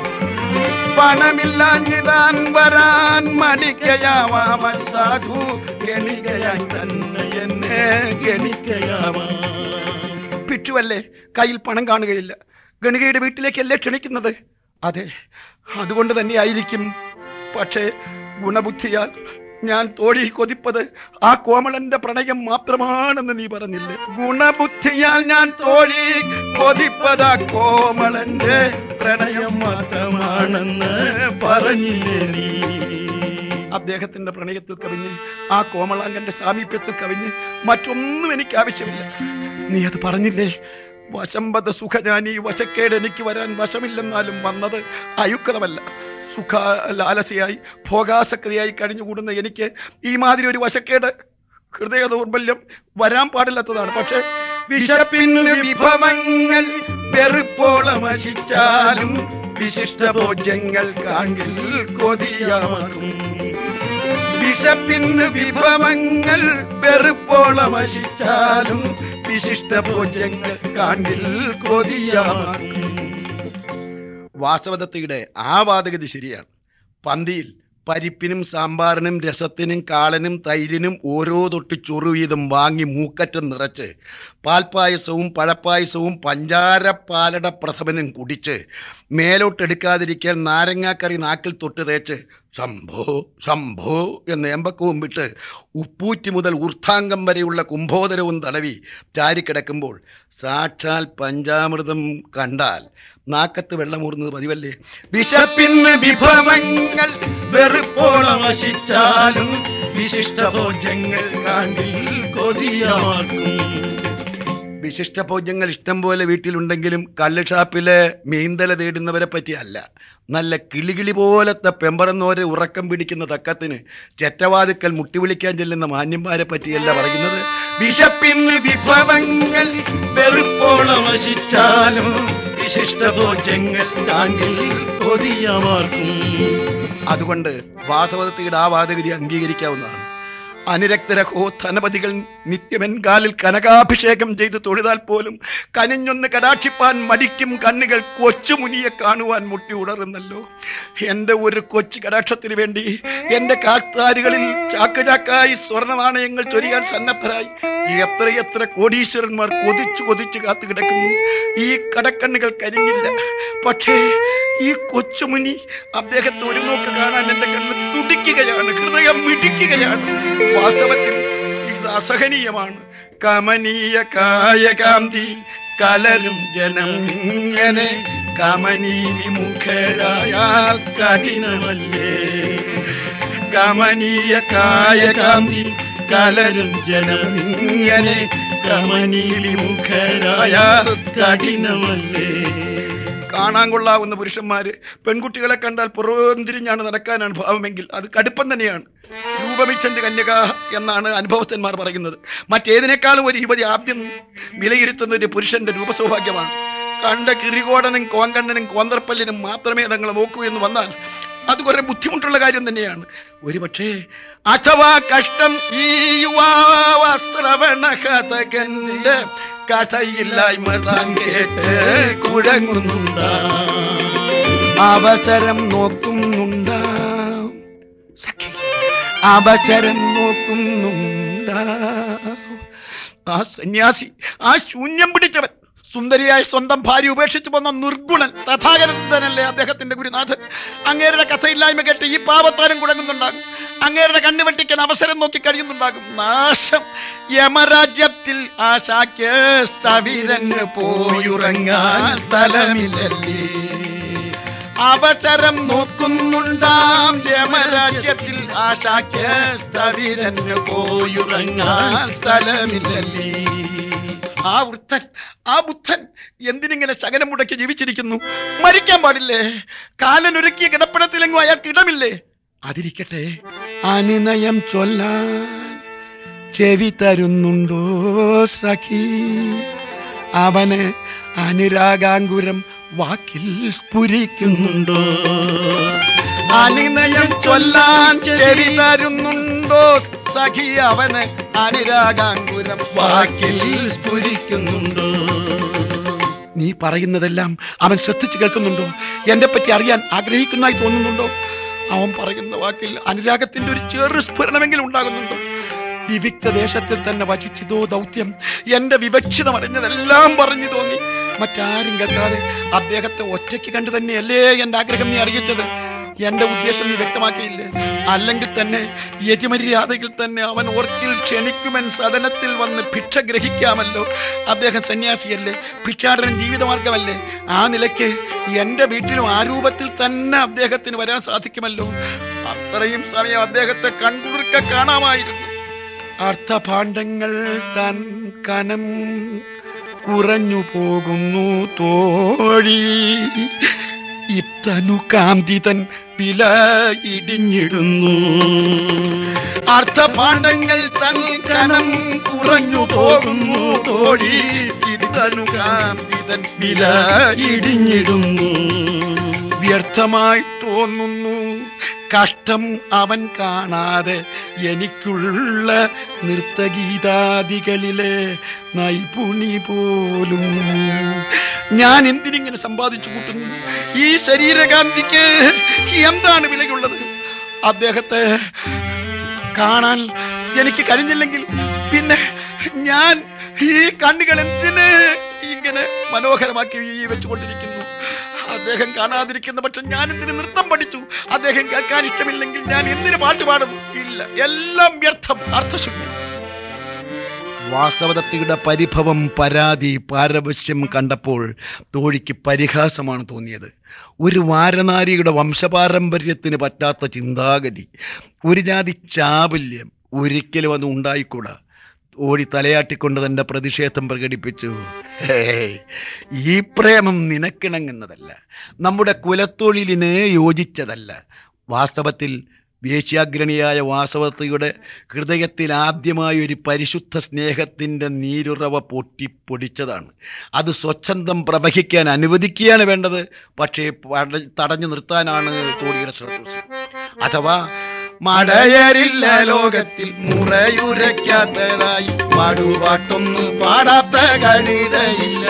പണമില്ലാഞ്ഞിതാൻ വരാൻ മടിക്കയാവാമ സാധു ഗണികയായി തന്നെ എന്നെ ഗണിക്കയാവാ പിച്ചുവല്ലേ കയ്യിൽ പണം കാണുകയില്ല ഗണികയുടെ വീട്ടിലേക്കല്ലേ ക്ഷണിക്കുന്നത് അതെ അതുകൊണ്ട് തന്നെയായിരിക്കും പക്ഷേ ഗുണബുദ്ധിയാൽ ഞാൻ തോഴിൽ കൊതിപ്പത് ആ കോമളന്റെ പ്രണയം മാത്രമാണെന്ന് നീ പറഞ്ഞില്ലേ ഗുണബുദ്ധിയാൽ ഞാൻ തോഴി കൊതിപ്പതാ കോമളന്റെ പ്രണയം മാത്രമാണെന്ന് പറഞ്ഞില്ലേ നീ അദ്ദേഹത്തിന്റെ പ്രണയത്തിൽ കവിഞ്ഞ് ആ കോമളാങ്കന്റെ സാമീപ്യത്തിൽ കവിഞ്ഞ് മറ്റൊന്നും എനിക്ക് ആവശ്യമില്ല നീ അത് പറഞ്ഞില്ലേ വശംബദ സുഖജാനി വശക്കേട് എനിക്ക് വരാൻ വശമില്ലെന്നാലും വന്നത് അയുക്തമല്ല സുഖ ലാലസയായി ഭോഗാസക്തിയായി കഴിഞ്ഞുകൂടുന്ന എനിക്ക് ഈ മാതിരി ഒരു വശക്കേട് ഹൃദയ ദൗർബല്യം വരാൻ പാടില്ലാത്തതാണ് പക്ഷേ വിശപ്പിന് വിഭവങ്ങൾ വെറുപ്പോളം വശിച്ചാലും വിശിഷ്ട ഭോജ്യങ്ങൾ കാണിൽ കൊതിയാകും വിശപ്പിന് വിഭവങ്ങൾ വെറുപ്പോളം വശിച്ചാലും വിശിഷ്ട ഭോജ്യങ്ങൾ കാണിൽ കൊതിയാകും വാസവദത്തയുടെ ആ വാദഗതി ശരിയാണ് പന്തിയിൽ പരിപ്പിനും സാമ്പാറിനും രസത്തിനും കാളനും തൈരിനും ഓരോ തൊട്ട് ചൊറു വീതം വാങ്ങി മൂക്കറ്റം നിറച്ച് പാൽപ്പായസവും പഴപ്പായസവും പഞ്ചാരപ്പാലട പ്രസവനും കുടിച്ച് മേലോട്ടെടുക്കാതിരിക്കാൻ നാരങ്ങാക്കറി നാക്കിൽ തൊട്ട് തേച്ച് ശംഭോ ശംഭോ എന്ന് ഏമ്പക്കവും വിട്ട് ഉപ്പൂറ്റി മുതൽ ഊർധാംഗം വരെയുള്ള കുംഭോദരവും തടവി ചാരിക്കിടക്കുമ്പോൾ സാക്ഷാൽ പഞ്ചാമൃതം കണ്ടാൽ നാക്കത്ത് വെള്ളമൂറുന്നത് പതിവല്ലേ വിശപ്പിന് വിഭവങ്ങൾ വെറുപ്പോളം വശിച്ചാലും വിശിഷ്ട ഭോജ്യങ്ങൾ കാണിൽ കൊതിയാക്കും വിശിഷ്ട ഭോജ്യങ്ങൾ ഇഷ്ടം പോലെ വീട്ടിലുണ്ടെങ്കിലും കള്ള് ഷാപ്പിലെ മീന്തല തേടുന്നവരെ പറ്റി അല്ല നല്ല കിളികിളി പോലത്തെ പെമ്പറന്നോരെ ഉറക്കം പിടിക്കുന്ന തക്കത്തിന് ചെറ്റവാതുക്കൽ മുട്ടി വിളിക്കാൻ ചെല്ലുന്ന മാന്യന്മാരെ പറ്റിയല്ല പറയുന്നത് വിശപ്പിന് വിഭവങ്ങൾ വെറുപ്പോളം വശിച്ചാലും വിശിഷ്ട ഭോജ്യങ്ങൾ കാണിൽ കൊതിയാമാർക്കും അതുകൊണ്ട് വാസവദത്തിയുടെ ആ വാദഗതി അംഗീകരിക്കാവുന്നതാണ് അനുരക്തരഹോ ധനപതികൾ നിത്യമെൻകാലിൽ കനകാഭിഷേകം ചെയ്ത് തൊഴുതാൽ പോലും കനിഞ്ഞൊന്ന് കടാക്ഷിപ്പാൻ മടിക്കും കണ്ണുകൾ കൊച്ചുമുനിയെ കാണുവാൻ മുട്ടി ഉണറുന്നല്ലോ എൻ്റെ ഒരു കൊച്ചു കടാക്ഷത്തിന് വേണ്ടി എൻ്റെ കാത്താരുകളിൽ ചാക്ക് ചാക്കായി സ്വർണ്ണ നാണയങ്ങൾ ചൊരിയാൻ സന്നദ്ധരായി എത്രയെത്ര കോടീശ്വരന്മാർ കൊതിച്ചു കൊതിച്ചു കാത്തു കിടക്കുന്നു ഈ കടക്കണ്ണുകൾ കരിഞ്ഞില്ല പക്ഷേ ഈ കൊച്ചുമുനി അദ്ദേഹത്തെ ഒരു നോക്ക് കാണാൻ എൻ്റെ കണ്ണ് തുടിക്കുകയാണ് ഹൃദയം മിടിക്കുകയാണ് വാസ്തവത്തിൽ ഇത് അസഹനീയമാണ് കമനീയ കായകാന്തി കലരും ജനം ഇങ്ങനെ കമനീ വിമുഖരായാൽ കഠിനമല്ലേ കമനീയ കായകാന്തി കലരും ജനം ഇങ്ങനെ കമനീ വിമുഖരായാൽ കഠിനമല്ലേ കാണാൻ കൊള്ളാവുന്ന പുരുഷന്മാര് പെൺകുട്ടികളെ കണ്ടാൽ പുറംതിരിഞ്ഞാണ് നടക്കാനാണ് ഭാവമെങ്കിൽ അത് കടുപ്പം തന്നെയാണ് രൂപമിച്ചന്ത് കന്യക എന്നാണ് അനുഭവസ്ഥന്മാർ പറയുന്നത് മറ്റേതിനേക്കാളും ഒരു യുവതി ആദ്യം വിലയിരുത്തുന്ന ഒരു പുരുഷന്റെ രൂപസൗഭാഗ്യമാണ് കണ്ട കിറികോടനും കോങ്കണ്ണനും കോന്തർപ്പല്ലിനും മാത്രമേ തങ്ങളെ നോക്കൂ എന്ന് വന്നാൽ അത് കുറെ ബുദ്ധിമുട്ടുള്ള കാര്യം തന്നെയാണ് ഒരു പക്ഷേ അഥവാ കഷ്ടം ഈ യുവാവസ്ത്രവണകഥകന്റെ കഥയില്ലായ്മ താൻ കേട്ട് കുഴങ്ങുന്നുണ്ടാ അവസരം നോക്കുന്നുണ്ടാ സഖി അവസരം നോക്കുന്നുണ്ടാ ആ സന്യാസി ആ ശൂന്യം പിടിച്ചവൻ സുന്ദരിയായ സ്വന്തം ഭാര്യ ഉപേക്ഷിച്ചു പോന്ന നിർഗുണൻ തഥാഗതനല്ലേ അദ്ദേഹത്തിന്റെ ഗുരുനാഥൻ അങ്ങേരുടെ കഥയില്ലായ്മ കേട്ട് ഈ പാപത്താരം കുടങ്ങുന്നുണ്ടാകും അങ്ങേരുടെ കണ്ണുവെട്ടിക്കാൻ അവസരം നോക്കി കഴിയുന്നുണ്ടാകും നാശം യമരാജ്യത്തിൽ ആശാക്ക് സ്ഥവിരന് പോയുറങ്ങാൻ സ്ഥലമില്ലല്ലേ അവസരം നോക്കുന്നുണ്ടാം യമരാജ്യത്തിൽ ആശാക്ക് സ്ഥവിരന് പോയുറങ്ങാൻ സ്ഥലമില്ലല്ലേ ആ വൃദ്ധൻ ആ ബുദ്ധൻ എന്തിനിങ്ങനെ ശകനം മുടക്കി ജീവിച്ചിരിക്കുന്നു മരിക്കാൻ പാടില്ലേ കാലനൊരുക്കിയ കിടപ്പിടത്തിലെങ്ങും അയാൾക്ക് ഇടമില്ലേ അതിരിക്കട്ടെ അനുനയം ചൊല്ലാൻ ചെവി തരുന്നുണ്ടോ സഖി അവന് അനുരാഗാങ്കുരം വാക്കിൽ സ്ഫുരിക്കുന്നുണ്ടോ അനുനയം ചൊല്ലാൻ ചെവി തരുന്നുണ്ടോ സഖി അവന് അനുരാഗാങ്കുരം വാക്കിൽ സ്ഫുരിക്കുന്നുണ്ടോ നീ പറയുന്നതെല്ലാം അവൻ ശ്രദ്ധിച്ചു കേൾക്കുന്നുണ്ടോ എന്നെ പറ്റി അറിയാൻ ആഗ്രഹിക്കുന്നതായി തോന്നുന്നുണ്ടോ അവൻ പറയുന്ന വാക്കിൽ അനുരാഗത്തിന്റെ ഒരു ചെറു സ്ഫുരണമെങ്കിലും ഉണ്ടാകുന്നുണ്ടോ വിവിക്ത ദേശത്തിൽ തന്നെ വചിച്ചതോ ദൗത്യം എന്റെ വിവക്ഷിതമറിഞ്ഞതെല്ലാം പറഞ്ഞു തോന്നി മറ്റാരും കേൾക്കാതെ അദ്ദേഹത്തെ ഒറ്റയ്ക്ക് കണ്ടു തന്നെയല്ലേ എന്റെ ആഗ്രഹം നീ അറിയിച്ചത് എന്റെ ഉദ്ദേശം നീ വ്യക്തമാക്കിയില്ലേ അല്ലെങ്കിൽ തന്നെ യതിമര്യാദയിൽ തന്നെ അവൻ ഓർക്കിൽ ക്ഷണിക്കുമെൻ സദനത്തിൽ വന്ന് ഭിക്ഷ ഗ്രഹിക്കാമല്ലോ അദ്ദേഹം സന്യാസിയല്ലേ ഭിക്ഷാടനം ജീവിതമാർഗമല്ലേ ആ നിലയ്ക്ക് എന്റെ വീട്ടിലും ആ രൂപത്തിൽ തന്നെ അദ്ദേഹത്തിന് വരാൻ സാധിക്കുമല്ലോ അത്രയും സമയം അദ്ദേഹത്തെ കൺകുളിർക്ക കാണാമായിരുന്നു അർത്ഥഭാണ്ഡങ്ങൾ തൻ കനം കുറഞ്ഞു പോകുന്നു തോഴി ഇത്തനു കാന്തിതൻ വില ഇടിഞ്ഞിടുന്നു അർത്ഥഭാണ്ഡങ്ങൾ തൻ കനം കുറഞ്ഞു പോകുന്നു തോഴി ഇത്തനു കാന്തിതൻ വില ഇടിഞ്ഞിടുന്നു വ്യർത്ഥമായി തോന്നുന്നു കഷ്ടം അവൻ കാണാതെ എനിക്കുള്ള നൃത്തഗീതാദികളിലെ നൈപുണി പോലും ഞാൻ എന്തിനിങ്ങനെ സമ്പാദിച്ചു കൂട്ടുന്നു ഈ ശരീരകാന്തിക്ക് എന്താണ് വിലയുള്ളത് അദ്ദേഹത്തെ കാണാൻ എനിക്ക് കഴിഞ്ഞില്ലെങ്കിൽ പിന്നെ ഞാൻ ഈ കണ്ണുകൾ എന്തിന് ഇങ്ങനെ മനോഹരമാക്കി ഈ വെച്ചുകൊണ്ടിരിക്കുന്നു അദ്ദേഹം കാണാതിരിക്കുന്ന പക്ഷെ ഞാൻ എന്തിന് നൃത്തം പഠിച്ചു അദ്ദേഹം കേൾക്കാൻ ഇഷ്ടമില്ലെങ്കിൽ ഞാൻ എന്തിന് പാട്ട് പാടും ഇല്ല എല്ലാം വ്യർത്ഥം അർത്ഥശൂന്യം വാസവദത്തിയുടെ പരിഭവം പരാതി പാരവശ്യം കണ്ടപ്പോൾ തോഴിക്ക് പരിഹാസമാണ് തോന്നിയത് ഒരു വാരനാരിയുടെ വംശപാരമ്പര്യത്തിന് പറ്റാത്ത ചിന്താഗതി ഒരു ജാതി ചാബല്യം ഒരിക്കലും അത് ഉണ്ടായിക്കൂടാ ഓടി തലയാട്ടിക്കൊണ്ട് തന്റെ പ്രതിഷേധം പ്രകടിപ്പിച്ചു ഹേയ്, ഈ പ്രേമം നിനക്കിണങ്ങുന്നതല്ല നമ്മുടെ കുലത്തൊഴിലിന് യോജിച്ചതല്ല വാസ്തവത്തിൽ വേശ്യാഗ്രണിയായ വാസവത്തിയുടെ ഹൃദയത്തിൽ ആദ്യമായി ഒരു പരിശുദ്ധ സ്നേഹത്തിൻ്റെ നീരുറവ പൊട്ടിപ്പൊടിച്ചതാണ് അത് സ്വച്ഛന്തം പ്രവഹിക്കാൻ അനുവദിക്കുകയാണ് വേണ്ടത് പക്ഷേ പട- തടഞ്ഞു നിർത്താനാണ് തോടിയുടെ ശ്രദ്ധ അഥവാ മടയരില്ല ലോകത്തിൽ മുറയുരയ്ക്കാത്തതായി പാടുപാട്ടൊന്നും പാടാത്ത കഴുതയില്ല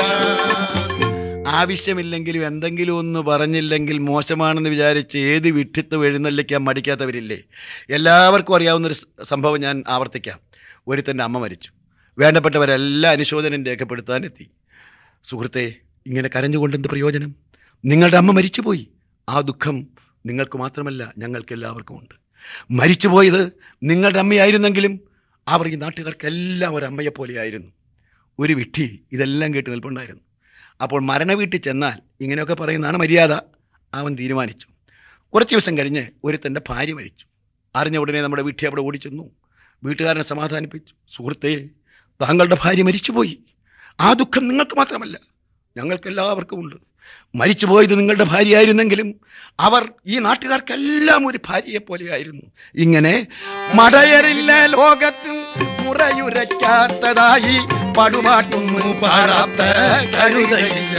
ആവശ്യമില്ലെങ്കിലും എന്തെങ്കിലും ഒന്ന് പറഞ്ഞില്ലെങ്കിൽ മോശമാണെന്ന് വിചാരിച്ച് ഏത് വിട്ടിത്ത് എഴുന്നള്ളിക്കാൻ മടിക്കാത്തവരില്ലേ എല്ലാവർക്കും അറിയാവുന്ന ഒരു സംഭവം ഞാൻ ആവർത്തിക്കാം ഒരുത്തൻ്റെ അമ്മ മരിച്ചു വേണ്ടപ്പെട്ടവരെല്ലാം അനുശോചനം രേഖപ്പെടുത്താൻ എത്തി സുഹൃത്തെ ഇങ്ങനെ കരഞ്ഞുകൊണ്ട് എന്ത് പ്രയോജനം നിങ്ങളുടെ അമ്മ മരിച്ചുപോയി ആ ദുഃഖം നിങ്ങൾക്ക് മാത്രമല്ല ഞങ്ങൾക്ക് എല്ലാവർക്കും ഉണ്ട് മരിച്ചുപോയത് നിങ്ങളുടെ അമ്മയായിരുന്നെങ്കിലും അവർ ഈ നാട്ടുകാർക്കെല്ലാം ഒരു അമ്മയെ പോലെയായിരുന്നു ഒരു വിട്ടി ഇതെല്ലാം കേട്ട് നിൽപ്പുണ്ടായിരുന്നു അപ്പോൾ മരണ വീട്ടിൽ ചെന്നാൽ ഇങ്ങനെയൊക്കെ പറയുന്നതാണ് മര്യാദ അവൻ തീരുമാനിച്ചു കുറച്ച് ദിവസം കഴിഞ്ഞ് ഒരുത്തൻ്റെ ഭാര്യ മരിച്ചു അറിഞ്ഞ ഉടനെ നമ്മുടെ വീട്ടിൽ അവിടെ ഓടിച്ചെന്നു വീട്ടുകാരനെ സമാധാനിപ്പിച്ചു സുഹൃത്തേ താങ്കളുടെ ഭാര്യ മരിച്ചുപോയി ആ ദുഃഖം നിങ്ങൾക്ക് മാത്രമല്ല ഞങ്ങൾക്കെല്ലാവർക്കും ഉണ്ട് മരിച്ചുപോയത് നിങ്ങളുടെ ഭാര്യയായിരുന്നെങ്കിലും അവർ ഈ നാട്ടുകാർക്കെല്ലാം ഒരു ഭാര്യയെ പോലെയായിരുന്നു ഇങ്ങനെ മടയരില്ല ലോകത്തും മുറയുരയ്ക്കാത്തതായി പടുപാട്ടൊന്നും പാടാത്ത കഴുതയില്ല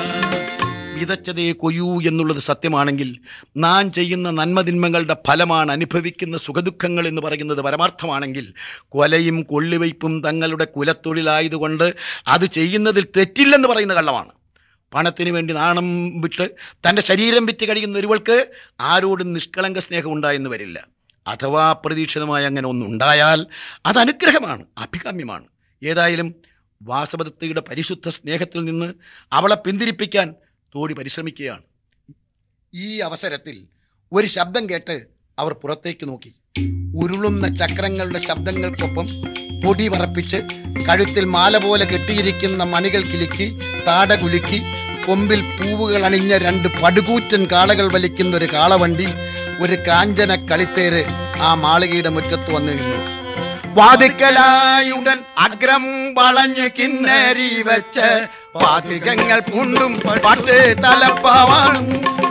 വിതച്ചതേ കൊയ്യൂ എന്നുള്ളത് സത്യമാണെങ്കിൽ നാം ചെയ്യുന്ന നന്മതിന്മകളുടെ ഫലമാണ് അനുഭവിക്കുന്ന സുഖദുഃഖങ്ങൾ എന്ന് പറയുന്നത് പരമാർത്ഥമാണെങ്കിൽ കൊലയും കൊള്ളിവയ്പും തങ്ങളുടെ കുലത്തൊഴിലായതുകൊണ്ട് അത് ചെയ്യുന്നതിൽ തെറ്റില്ലെന്ന് പറയുന്ന കള്ളമാണ് പണത്തിന് വേണ്ടി നാണം വിട്ട് തൻ്റെ ശരീരം വിറ്റ് കഴിയുന്ന ഒരുവൾക്ക് ആരോടും നിഷ്കളങ്ക സ്നേഹം ഉണ്ടായെന്ന് വരില്ല അഥവാ അപ്രതീക്ഷിതമായി അങ്ങനെ ഒന്നുണ്ടായാൽ അത് അനുഗ്രഹമാണ് അഭികാമ്യമാണ് ഏതായാലും വാസവദത്തയുടെ പരിശുദ്ധ സ്നേഹത്തിൽ നിന്ന് അവളെ പിന്തിരിപ്പിക്കാൻ തോടി പരിശ്രമിക്കുകയാണ് ഈ അവസരത്തിൽ ഒരു ശബ്ദം കേട്ട് അവർ പുറത്തേക്ക് നോക്കി ഉരുളുന്ന ചക്രങ്ങളുടെ ശബ്ദങ്ങൾക്കൊപ്പം പൊടി വറപ്പിച്ച് കഴുത്തിൽ മാല പോലെ കെട്ടിയിരിക്കുന്ന മണികൾ കിലുക്കി താട കുലുക്കി കൊമ്പിൽ പൂവുകൾ അണിഞ്ഞ രണ്ട് പടുകൂറ്റൻ കാളകൾ വലിക്കുന്ന ഒരു കാളവണ്ടി ഒരു കാഞ്ചന കളിത്തേര് ആ മാളികയുടെ മുറ്റത്ത് വന്നു നിന്നു വാതിക്കലായുടൻ അഗ്രം വളഞ്ഞു കിന്നരി വെച്ച് പാതികങ്ങൾ പൂണ്ടും പട്ട് തലപ്പാവാണും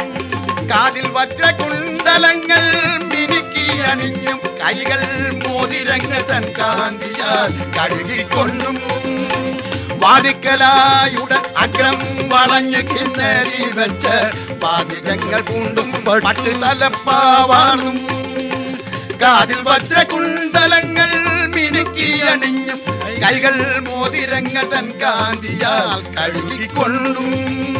കാതിൽ വജ്രകുണ്ടലങ്ങൾ മിനുക്കി അണിഞ്ഞും കൈകൾ മോതിരങ്ങ തൻ കാന്തിയാൽ കഴുകിക്കൊണ്ടും വാതിക്കലായുടൻ അഗ്രം വളഞ്ഞു കിന്നരി വെച്ച് പാതികങ്ങൾ പൂണ്ടും പട്ട് തലപ്പാവാണും കാതിൽ വജ്രകുണ്ടലങ്ങൾ മിനുക്കി അണിഞ്ഞും കൈകൾ മോതിരങ്ങൾ തൻ കാന്തിയാൽ കഴുകിക്കൊണ്ടും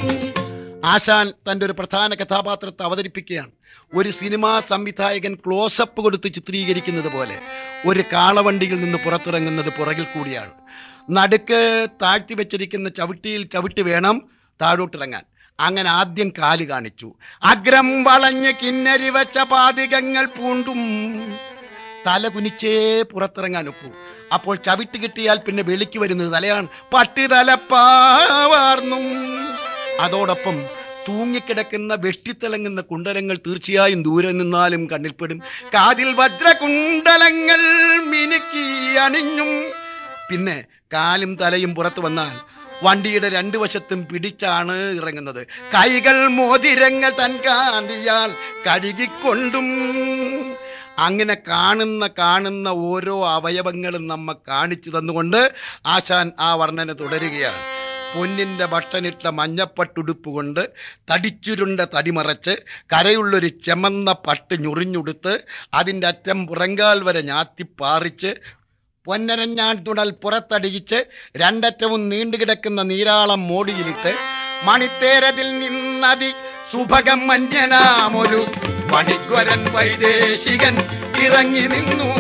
ആശാൻ തൻ്റെ ഒരു പ്രധാന കഥാപാത്രത്തെ അവതരിപ്പിക്കുകയാണ് ഒരു സിനിമാ സംവിധായകൻ ക്ലോസപ്പ് കൊടുത്ത് ചിത്രീകരിക്കുന്നത് പോലെ ഒരു കാളവണ്ടിയിൽ നിന്ന് പുറത്തിറങ്ങുന്നത് പുറകിൽ കൂടിയാണ് നടുക്ക് താഴ്ത്തി വെച്ചിരിക്കുന്ന ചവിട്ടിയിൽ ചവിട്ടി വേണം താഴോട്ടിറങ്ങാൻ അങ്ങനെ ആദ്യം കാല് കാണിച്ചു അഗ്രം വളഞ്ഞ് കിന്നരി വെച്ച പാതികങ്ങൾ പൂണ്ടും തല കുനിച്ചേ പുറത്തിറങ്ങാൻ ഒക്കൂ അപ്പോൾ ചവിട്ട് കിട്ടിയാൽ പിന്നെ വെളിക്ക് വരുന്നത് തലയാണ് പട്ടി തലപ്പാവാർന്നും അതോടൊപ്പം തൂങ്ങിക്കിടക്കുന്ന വെഷ്ടിത്തിളങ്ങുന്ന കുണ്ടലങ്ങൾ തീർച്ചയായും ദൂരെ നിന്നാലും കണ്ണിൽപ്പെടും കാതിൽ വജ്രകുണ്ടലങ്ങൾ മിനുക്കി അണിഞ്ഞും പിന്നെ കാലും തലയും പുറത്തു വന്നാൽ വണ്ടിയുടെ രണ്ടു വശത്തും പിടിച്ചാണ് ഇറങ്ങുന്നത് കൈകൾ മോതിരങ്ങൾ തൻ കാന്തിയാൽ കഴുകിക്കൊണ്ടും അങ്ങനെ കാണുന്ന കാണുന്ന ഓരോ അവയവങ്ങളും നമ്മ കാണിച്ചു തന്നുകൊണ്ട് ആശാൻ ആ വർണ്ണന തുടരുകയാണ് പൊന്നിൻ്റെ ബട്ടണിട്ട മഞ്ഞപ്പട്ടുടുപ്പ് കൊണ്ട് തടിച്ചുരുണ്ട തടിമറച്ച് കരയുള്ളൊരു ചെമന്ന പട്ട് ഞുറിഞ്ഞുടുത്ത് അതിൻ്റെ അറ്റം പുറങ്കാൽ വരെ ഞാത്തിപ്പാറിച്ച് പൊന്നരഞ്ഞാൻ തുണൽ പുറത്തടിയിച്ച് രണ്ടറ്റവും നീണ്ടുകിടക്കുന്ന നീരാളം മോടിയിലിട്ട് മണിത്തേരതിൽ നിന്നതി സുഭകം മന്യനാമൊരു മണിക്വരൻ വൈദേശികൻ ഇറങ്ങി നിന്നു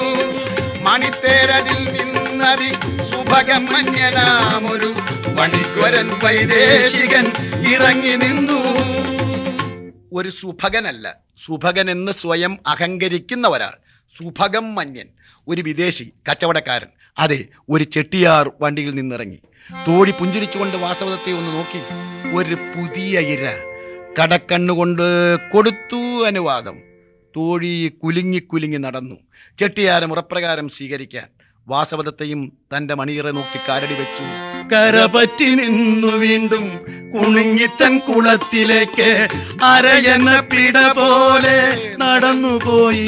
മണിത്തേരതിൽ നിന്നതി സുഭകം മന്യനാമൊരു മണിക്വരൻ വൈദേശികൻ ഇറങ്ങി നിന്നു ഒരു സുഭകനല്ല സുഭകൻ എന്ന് സ്വയം അഹങ്കരിക്കുന്ന ഒരാൾ സുഭകം മന്യൻ ഒരു വിദേശി കച്ചവടക്കാരൻ അതെ ഒരു ചെട്ടിയാർ വണ്ടിയിൽ നിന്നിറങ്ങി തോഴി പുഞ്ചിരിച്ചുകൊണ്ട് വാസവദത്തെ ഒന്ന് നോക്കി ഒരു പുതിയ ഇര കടക്കണ്ണുകൊണ്ട് കൊടുത്തു അനുവാദം തോഴി കുലുങ്ങി കുലുങ്ങി നടന്നു ചെട്ടിയാരം ഉറപ്രകാരം സ്വീകരിക്കാൻ വാസവദത്തെയും തന്റെ മണിയറ നോക്കി കാരടി വെച്ചു കരപറ്റി നിന്നു വീണ്ടും കുണുങ്ങിത്തൻ കുളത്തിലേക്ക് അരയന പിട പോലെ നടന്നുപോയി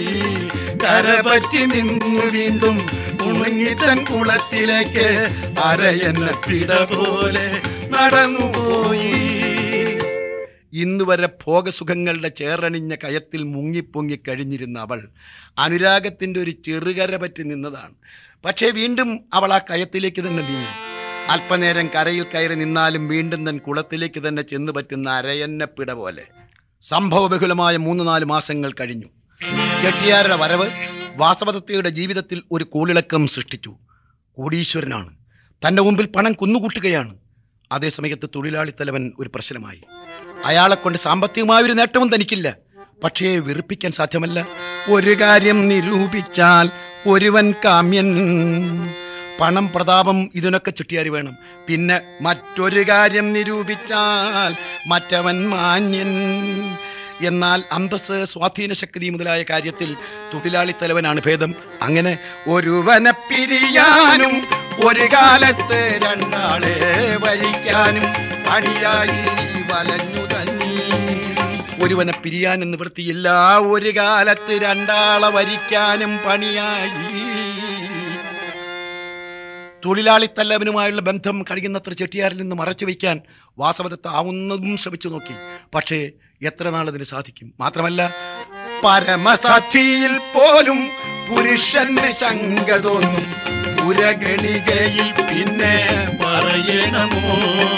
കരപറ്റി നിന്നു വീണ്ടും കുണുങ്ങിത്തൻ കുളത്തിലേക്ക് അരയന പിട പോലെ നടന്നുപോയി ഇന്നുവരെ ഭോഗസുഖങ്ങളുടെ ചേറണിഞ്ഞ കയത്തിൽ മുങ്ങിപ്പൊങ്ങി കഴിഞ്ഞിരുന്ന അവൾ അനുരാഗത്തിൻ്റെ ഒരു ചെറുകര പറ്റി നിന്നതാണ് പക്ഷേ വീണ്ടും അവൾ ആ കയത്തിലേക്ക് തന്നെ നീങ്ങി അല്പനേരം കരയിൽ കയറി നിന്നാലും വീണ്ടും തൻ കുളത്തിലേക്ക് തന്നെ ചെന്നു പറ്റുന്ന അരയന്നപ്പിട പോലെ സംഭവബഹുലമായ മൂന്ന് നാല് മാസങ്ങൾ കഴിഞ്ഞു ചെട്ടിയാരുടെ വരവ് വാസവദത്തയുടെ ജീവിതത്തിൽ ഒരു കോളിളക്കം സൃഷ്ടിച്ചു കോടീശ്വരനാണ് തൻ്റെ മുമ്പിൽ പണം കുന്നുകൂട്ടുകയാണ് അതേസമയത്ത് തൊഴിലാളി തലവൻ ഒരു പ്രശ്നമായി അയാളെ കൊണ്ട് സാമ്പത്തികമായ ഒരു നേട്ടവും തനിക്കില്ല പക്ഷേ വെറുപ്പിക്കാൻ സാധ്യമല്ല ഒരു കാര്യം നിരൂപിച്ചാൽ ഒരുവൻ കാമ്യൻ പണം പ്രതാപം ഇതിനൊക്കെ ചുറ്റിയാരി വേണം പിന്നെ മറ്റൊരു കാര്യം നിരൂപിച്ചാൽ മറ്റവൻ മാന്യൻ എന്നാൽ അന്തസ് സ്വാധീന ശക്തി മുതലായ കാര്യത്തിൽ തൊഴിലാളി തലവനാണ് ഭേദം അങ്ങനെ ഒരുവനെ പിരിയാനും ഒരു കാലത്ത് രണ്ടാളെ വരിക്കാനും പണിയായി വലഞ്ഞു തന്നി ഒരുവനെ പിരിയാൻ നിവൃത്തിയില്ല ഒരു കാലത്ത് രണ്ടാളെ വരിക്കാനും പണിയായി തൊഴിലാളി തല്ലവനുമായുള്ള ബന്ധം കഴിയുന്നത്ര ചെട്ടിയാരിൽ നിന്ന് മറച്ചു വയ്ക്കാൻ വാസവദത്ത് ആവുന്നതും ശ്രമിച്ചു നോക്കി പക്ഷേ എത്ര നാളതിന് സാധിക്കും മാത്രമല്ല പരമസാധിയിൽ പോലും പുരുഷന് ശങ്ക തോന്നും പുരഗണികയിൽ പിന്നെ പറയണമോ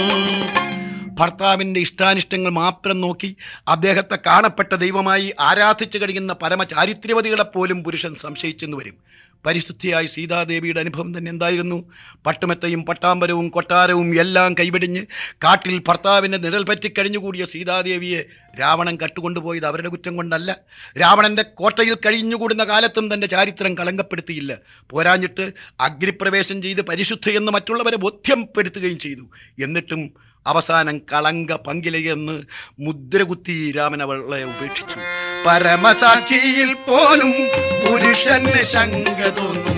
ഭർത്താവിൻ്റെ ഇഷ്ടാനിഷ്ടങ്ങൾ മാത്രം നോക്കി അദ്ദേഹത്തെ കാണപ്പെട്ട ദൈവമായി ആരാധിച്ചു കഴിയുന്ന പരമചാരിത്ര്യവതികളെപ്പോലും പുരുഷൻ സംശയിച്ചെന്ന് വരും പരിശുദ്ധിയായി സീതാദേവിയുടെ അനുഭവം തന്നെ എന്തായിരുന്നു പട്ടുമെത്തയും പട്ടാമ്പരവും കൊട്ടാരവും എല്ലാം കൈവെടിഞ്ഞ് കാട്ടിൽ ഭർത്താവിൻ്റെ നിഴൽ പറ്റി കഴിഞ്ഞുകൂടിയ സീതാദേവിയെ രാവണൻ കട്ടുകൊണ്ടുപോയത് അവരുടെ കുറ്റം കൊണ്ടല്ല രാവണന്റെ കോട്ടയിൽ കഴിഞ്ഞുകൂടുന്ന കാലത്തും തൻ്റെ ചാരിത്രം കളങ്കപ്പെടുത്തിയില്ല പോരാഞ്ഞിട്ട് അഗ്നിപ്രവേശം ചെയ്ത് പരിശുദ്ധയെന്ന് മറ്റുള്ളവരെ ബോധ്യപ്പെടുത്തുകയും ചെയ്തു എന്നിട്ടും അവസാനം കളങ്ക പങ്കിലയെന്ന് മുദ്രകുത്തി രാമൻ അവളെ ഉപേക്ഷിച്ചു പരമസാക്ഷിയിൽ പോലും പുരുഷന് ശങ്ക തോന്നും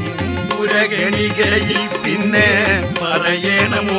പുരഗണികയിൽ പിന്നെ പറയണമോ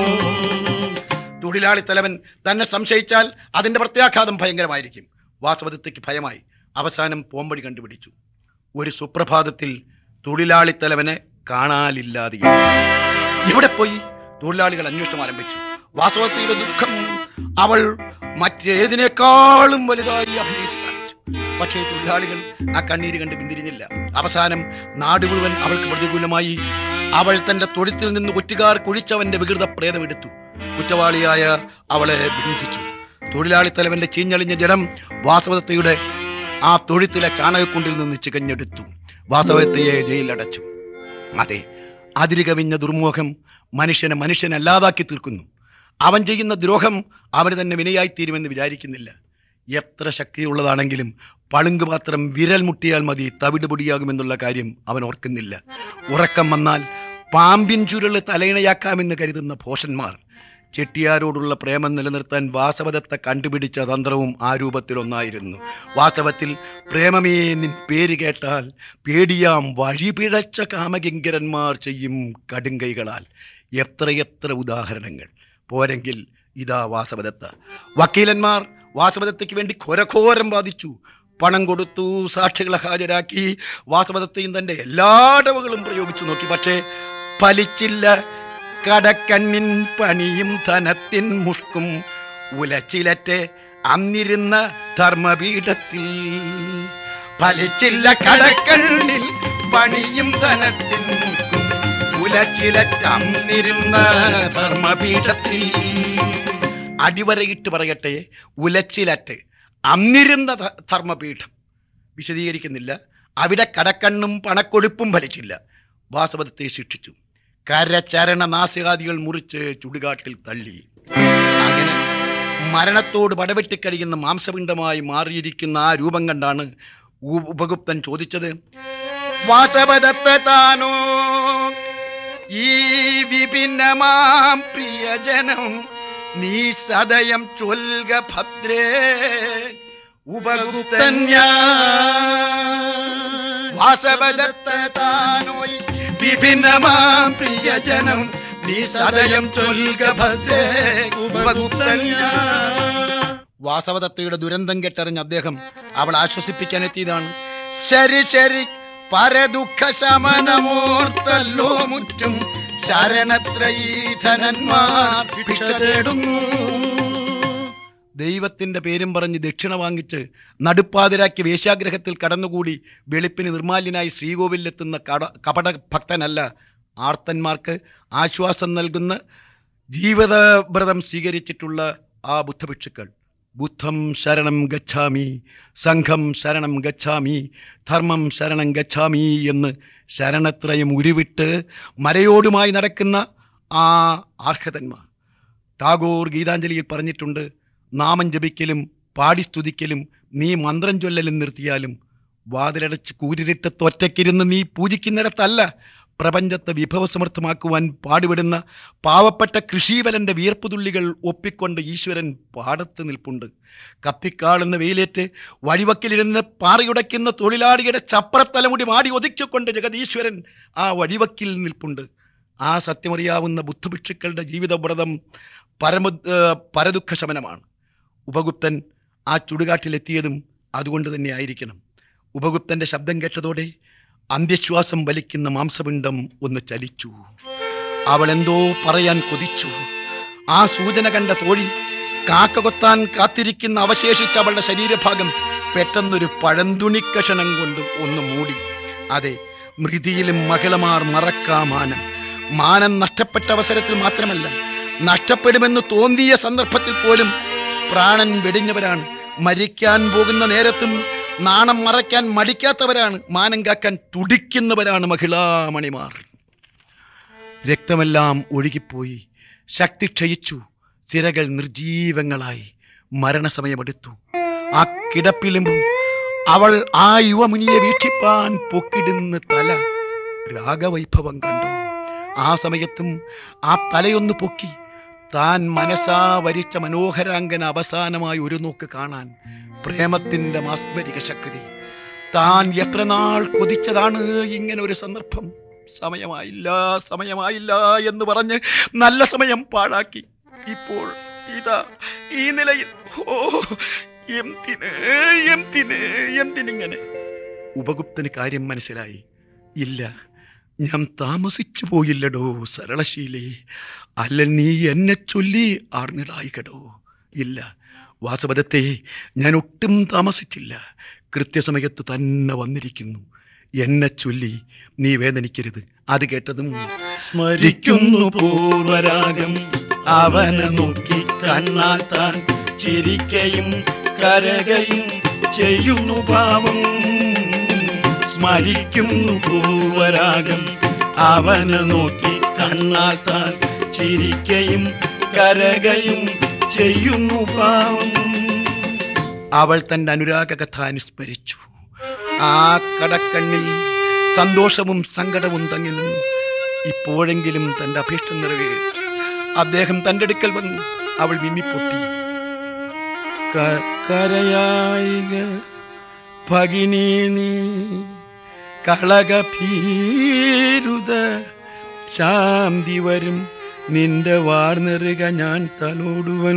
തൊഴിലാളി തലവൻ തന്നെ സംശയിച്ചാൽ അതിന്റെ പ്രത്യാഘാതം ഭയങ്കരമായിരിക്കും വാസവദത്തയ്ക്ക് ഭയമായി അവസാനം പോംവഴി കണ്ടുപിടിച്ചു ഒരു സുപ്രഭാതത്തിൽ തൊഴിലാളി തലവനെ കാണാനില്ലാതെ എവിടെ പോയി തൊഴിലാളികൾ അന്വേഷണം ആരംഭിച്ചു വാസവത്തിയുടെ ദുഃഖം അവൾ മറ്റേതിനേക്കാളും വലുതായി അഭിനയിച്ച് കാണിച്ചു പക്ഷേ തൊഴിലാളികൾ ആ കണ്ണീര് കണ്ട് പിന്തിരിഞ്ഞില്ല അവസാനം നാട് മുഴുവൻ അവൾക്ക് പ്രതികൂലമായി അവൾ തന്റെ തൊഴുത്തിൽ നിന്ന് ഒറ്റുകാർ കുഴിച്ചവന്റെ വികൃത പ്രേതമെടുത്തു കുറ്റവാളിയായ അവളെ ബന്ധിച്ചു തൊഴിലാളി തലവന്റെ ചീഞ്ഞളിഞ്ഞ ജഡം വാസവദത്തയുടെ ആ തൊഴുത്തിലെ ചാണകക്കുണ്ടിൽ നിന്ന് ചികഞ്ഞെടുത്തു വാസവദത്തയെ ജയിലിലടച്ചു അതെ അതിരുകവിഞ്ഞ ദുർമോഹം മനുഷ്യനെ മനുഷ്യനല്ലാതാക്കി തീർക്കുന്നു അവൻ ചെയ്യുന്ന ദ്രോഹം അവന് തന്നെ വിനയായിത്തീരുമെന്ന് വിചാരിക്കുന്നില്ല എത്ര ശക്തിയുള്ളതാണെങ്കിലും പളുങ്ക് മാത്രം വിരൽ മുട്ടിയാൽ മതി തവിട് പൊടിയാകുമെന്നുള്ള കാര്യം അവൻ ഓർക്കുന്നില്ല ഉറക്കം വന്നാൽ പാമ്പിൻ ചുരുള് തലയിണയാക്കാമെന്ന് കരുതുന്ന ഭോഷന്മാർ ചെട്ടിയാരോടുള്ള പ്രേമം നിലനിർത്താൻ വാസവദത്ത കണ്ടുപിടിച്ച തന്ത്രവും ആ രൂപത്തിലൊന്നായിരുന്നു വാസ്തവത്തിൽ പ്രേമമേ നിൻ പേര് കേട്ടാൽ പേടിയാം വഴിപിഴച്ച കാമകിങ്കരന്മാർ ചെയ്യും കടുങ്കൈകളാൽ എത്രയെത്ര ഉദാഹരണങ്ങൾ പോരെങ്കിൽ ഇതാ വാസവദത്ത വക്കീലന്മാർ വാസവദത്തയ്ക്ക് വേണ്ടി ഘോരഘോരം ബാധിച്ചു പണം കൊടുത്തു സാക്ഷികളെ ഹാജരാക്കി വാസവദത്തയും തന്റെ എല്ലാ അടവുകളും പ്രയോഗിച്ചു നോക്കി പക്ഷേ ഫലിച്ചില്ല കടക്കണ്ണിൻ പണിയും ധനത്തിൻ മുഷ്കും ഉലച്ചിലറ്റ് അന്നിരുന്ന ധർമ്മപീഠത്തിൽ ഫലിച്ചില്ല കടക്കണ്ണിൽ പണിയും ധനത്തിൻ മുഷ്കും ഉലച്ചിലറ്റന്നിരുന്ന ധർമ്മപീഠത്തിൽ അടിവരയിട്ട് പറയട്ടെ ഉലച്ചിലറ്റ് അന്നിരുന്ന ധ- ധർമ്മപീഠം വിശദീകരിക്കുന്നില്ല അവിടെ കടക്കണ്ണും പണക്കൊഴുപ്പും ഫലിച്ചില്ല വാസവദത്തെ ശിക്ഷിച്ചു കരചരണ നാസികാദികൾ മുറിച്ച് ചുടുകാട്ടിൽ തള്ളി അങ്ങനെ മരണത്തോട് പടവെട്ടിക്കഴിയുന്ന മാംസപിണ്ഡമായി മാറിയിരിക്കുന്ന ആ രൂപം കണ്ടാണ് ഉ- ഉപഗുപ്തൻ ചോദിച്ചത് വാസവദത്ത താനോ ഈ വിഭിന്നമാം പ്രിയജനം നീ സദയം ചൊൽക ഭദ്രേ ഉപഗുപ്തൻ വാസവദത്ത താനോയി വിഭിന്നമാം പ്രിയജനം നീ സദയം ചൊൽക ഭദ്രേ ഉപഗുപ്തൻ വാസവദത്തയുടെ ദുരന്തം കെട്ടറിഞ്ഞ അദ്ദേഹം അവൾ ആശ്വസിപ്പിക്കാൻ എത്തിയതാണ് ശരി ശരി പരദുഃഖ ശമനമോർത്തല്ലോ മുറ്റും ശരണത്രയീധനന്മാർ ഭിക്ഷ തേടുന്നു ദൈവത്തിൻ്റെ പേരും പറഞ്ഞ് ദക്ഷിണ വാങ്ങിച്ച് നടുപ്പാതിരാക്കി വേശ്യാഗ്രഹത്തിൽ കടന്നുകൂടി വെളുപ്പിന് നിർമാല്യനായി ശ്രീകോവിലെത്തുന്ന കട കപട ഭക്തനല്ല ആർത്തന്മാർക്ക് ആശ്വാസം നൽകുന്ന ജീവിതവ്രതം സ്വീകരിച്ചിട്ടുള്ള ആ ബുദ്ധഭിക്ഷുക്കൾ ബുദ്ധം ശരണം ഗച്ഛാമി സംഘം ശരണം ഗച്ഛാമി ധർമ്മം ശരണം ഗച്ഛാമി എന്ന് ശരണത്രയം ഉരുവിട്ട് മരയോടുമായി നടക്കുന്ന ആ ആർഹതന്മാർ ടാഗോർ ഗീതാഞ്ജലിയിൽ പറഞ്ഞിട്ടുണ്ട് നാമം ജപിക്കലും പാടിസ്തുതിക്കലും നീ മന്ത്രം ചൊല്ലലും നിർത്തിയാലും വാതിലടച്ച് കൂരിരിട്ട് തൊറ്റയ്ക്കിരുന്ന് നീ പൂജിക്കുന്നിടത്തല്ല പ്രപഞ്ചത്തെ വിഭവസമർത്ഥമാക്കുവാൻ പാടുപെടുന്ന പാവപ്പെട്ട കൃഷീവലന്റെ വിയർപ്പുതുള്ളികൾ ഒപ്പിക്കൊണ്ട് ഈശ്വരൻ പാടത്ത് നിൽപ്പുണ്ട് കത്തിക്കാളുന്ന വെയിലേറ്റ് വഴിവക്കിലിരുന്ന് പാറയുടയ്ക്കുന്ന തൊഴിലാളിയുടെ ചപ്പറത്തലമുടി മാടി ഒതുക്കിക്കൊണ്ട് ജഗതീശ്വരൻ ആ വഴിവക്കിൽ നിൽപ്പുണ്ട് ആ സത്യമറിയാവുന്ന ബുദ്ധഭിക്ഷുക്കളുടെ ജീവിതവ്രതം പരമ ഏർ പരദുഃഖ ശമനമാണ് ഉപഗുപ്തൻ ആ ചുടുകാട്ടിലെത്തിയതും അതുകൊണ്ട് തന്നെ ആയിരിക്കണം ഉപഗുപ്തന്റെ ശബ്ദം കേട്ടതോടെ അന്ത്യശ്വാസം വലിക്കുന്ന മാംസപിണ്ഡം ഒന്ന് ചലിച്ചു അവൾ എന്തോ പറയാൻ കൊതിച്ചു ആ സൂചന കണ്ട തോഴി കാക്ക കൊത്താൻ കാത്തിരിക്കുന്ന അവശേഷിച്ച അവളുടെ ശരീരഭാഗം പെട്ടെന്നൊരു പഴന്തുണിക്കഷണം കൊണ്ട് ഒന്ന് മൂടി അതെ മൃതിയിലും മഹിളമാർ മറക്കാമാനം മാനം നഷ്ടപ്പെട്ട അവസരത്തിൽ മാത്രമല്ല നഷ്ടപ്പെടുമെന്ന് തോന്നിയ സന്ദർഭത്തിൽ പോലും പ്രാണൻ വെടിഞ്ഞവരാണ് മരിക്കാൻ പോകുന്ന നേരത്തും നാണം മറയ്ക്കാൻ മടിക്കാത്തവരാണ് മാനം കാക്കാൻ തുടിക്കുന്നവരാണ് മഹിളാമണിമാർ രക്തമെല്ലാം ഒഴുകിപ്പോയി ശക്തി ക്ഷയിച്ചു സിരകൾ നിർജീവങ്ങളായി മരണസമയമെടുത്തു ആ കിടപ്പിലും അവൾ ആ യുവമുനിയെ വീക്ഷിപ്പാൻ പൊക്കിടുന്ന തല രാഗവൈഭവം കണ്ടു ആ സമയത്തും ആ തലയൊന്ന് പൊക്കി താൻ മനസ്സാ വരിച്ച മനോഹരാങ്കന അവസാനമായി ഒരു നോക്ക് കാണാൻ പ്രേമത്തിന്റെ മാസ്മരിക ശക്തി താൻ എത്ര നാൾ കൊതിച്ചതാണ് ഇങ്ങനെ ഒരു സന്ദർഭം സമയമായില്ല സമയമായില്ല എന്ന് പറഞ്ഞ് നല്ല സമയം പാഴാക്കി ഇപ്പോൾ ഇതാ ഈ നിലയിൽ ഓ എന്തിന് എന്തിന് എന്തിനിങ്ങനെ ഉപഗുപ്തന് കാര്യം മനസ്സിലായി ഇല്ല ഞാൻ താമസിച്ചു പോയില്ലടോ സരളശീലേ അല്ല നീ എന്നെ ചൊല്ലി ആർന്നിടായിക്കടോ ഇല്ല വാസവദത്തെ ഞാൻ ഒട്ടും താമസിച്ചില്ല കൃത്യസമയത്ത് തന്നെ വന്നിരിക്കുന്നു എന്നെ ചൊല്ലി നീ വേദനിക്കരുത് അത് കേട്ടതും സ്മരിക്കുന്നു പൂർവരാഗം അവനെ നോക്കി കണ്ണാൽ താൻ ചിരിക്കയും കരകയും ചെയ്യുന്നു പാവം സ്മരിക്കുന്നു പൂർവരാഗം അവനെ നോക്കി കണ്ണാൽ താൻ ചിരിക്കയും കരകയും ചെയ്യുന്നു പാവം അവൾ തന്റെ അനുരാഗ കഥ അനുസ്മരിച്ചു ആ കടക്കണ്ണിൽ സന്തോഷവും സങ്കടവും തങ്ങി നിന്നു ഇപ്പോഴെങ്കിലും തന്റെ അഭീഷ്ടം നിറവേറി അദ്ദേഹം തന്റെ അടുക്കൽ വന്നു അവൾ വിമ്മിപ്പൊട്ടി ക- കരയായിക ഭഗിനി നീ കളകഭീരുത ശാന്തി വരും നിന്റെ വാർന്നെറുക ഞാൻ തലോടുവൻ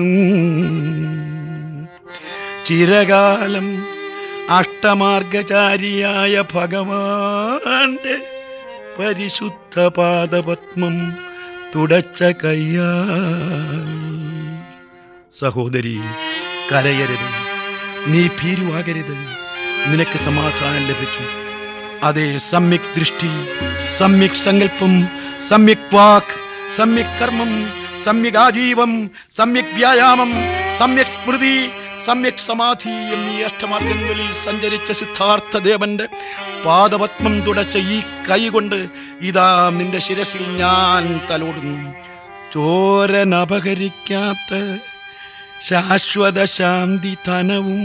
ചിരകാലം അഷ്ടമാർഗചാരിയായ ഭഗവാന്റെ പരിശുദ്ധ പാദപത്മം തുടച്ച കയ്യാൽ സഹോദരി കരയരുത് നീ ഭീരുവാകരുത് നിനക്ക് സമാധാനം ലഭിക്കും അതെ സമ്യക് ദൃഷ്ടി സമ്യക് സങ്കല്പം സമ്യക് വാക് സമ്യക് കർമ്മം സമ്യക് ആജീവം സമ്യക് വ്യായാമം സമ്യക് സ്മൃതി സമ്യക് സമാധി എന്നീ അഷ്ടമാർഗങ്ങളിൽ സഞ്ചരിച്ച സിദ്ധാർത്ഥ ദേവന്റെ പാദപത്മം തുടച്ച ഈ കൈ കൊണ്ട് ഇതാ നിന്റെ ശിരസിൽ ഞാൻ തലോടുന്നു ചോരൻ അപഹരിക്കാത്ത ശാശ്വത ശാന്തി ധനവും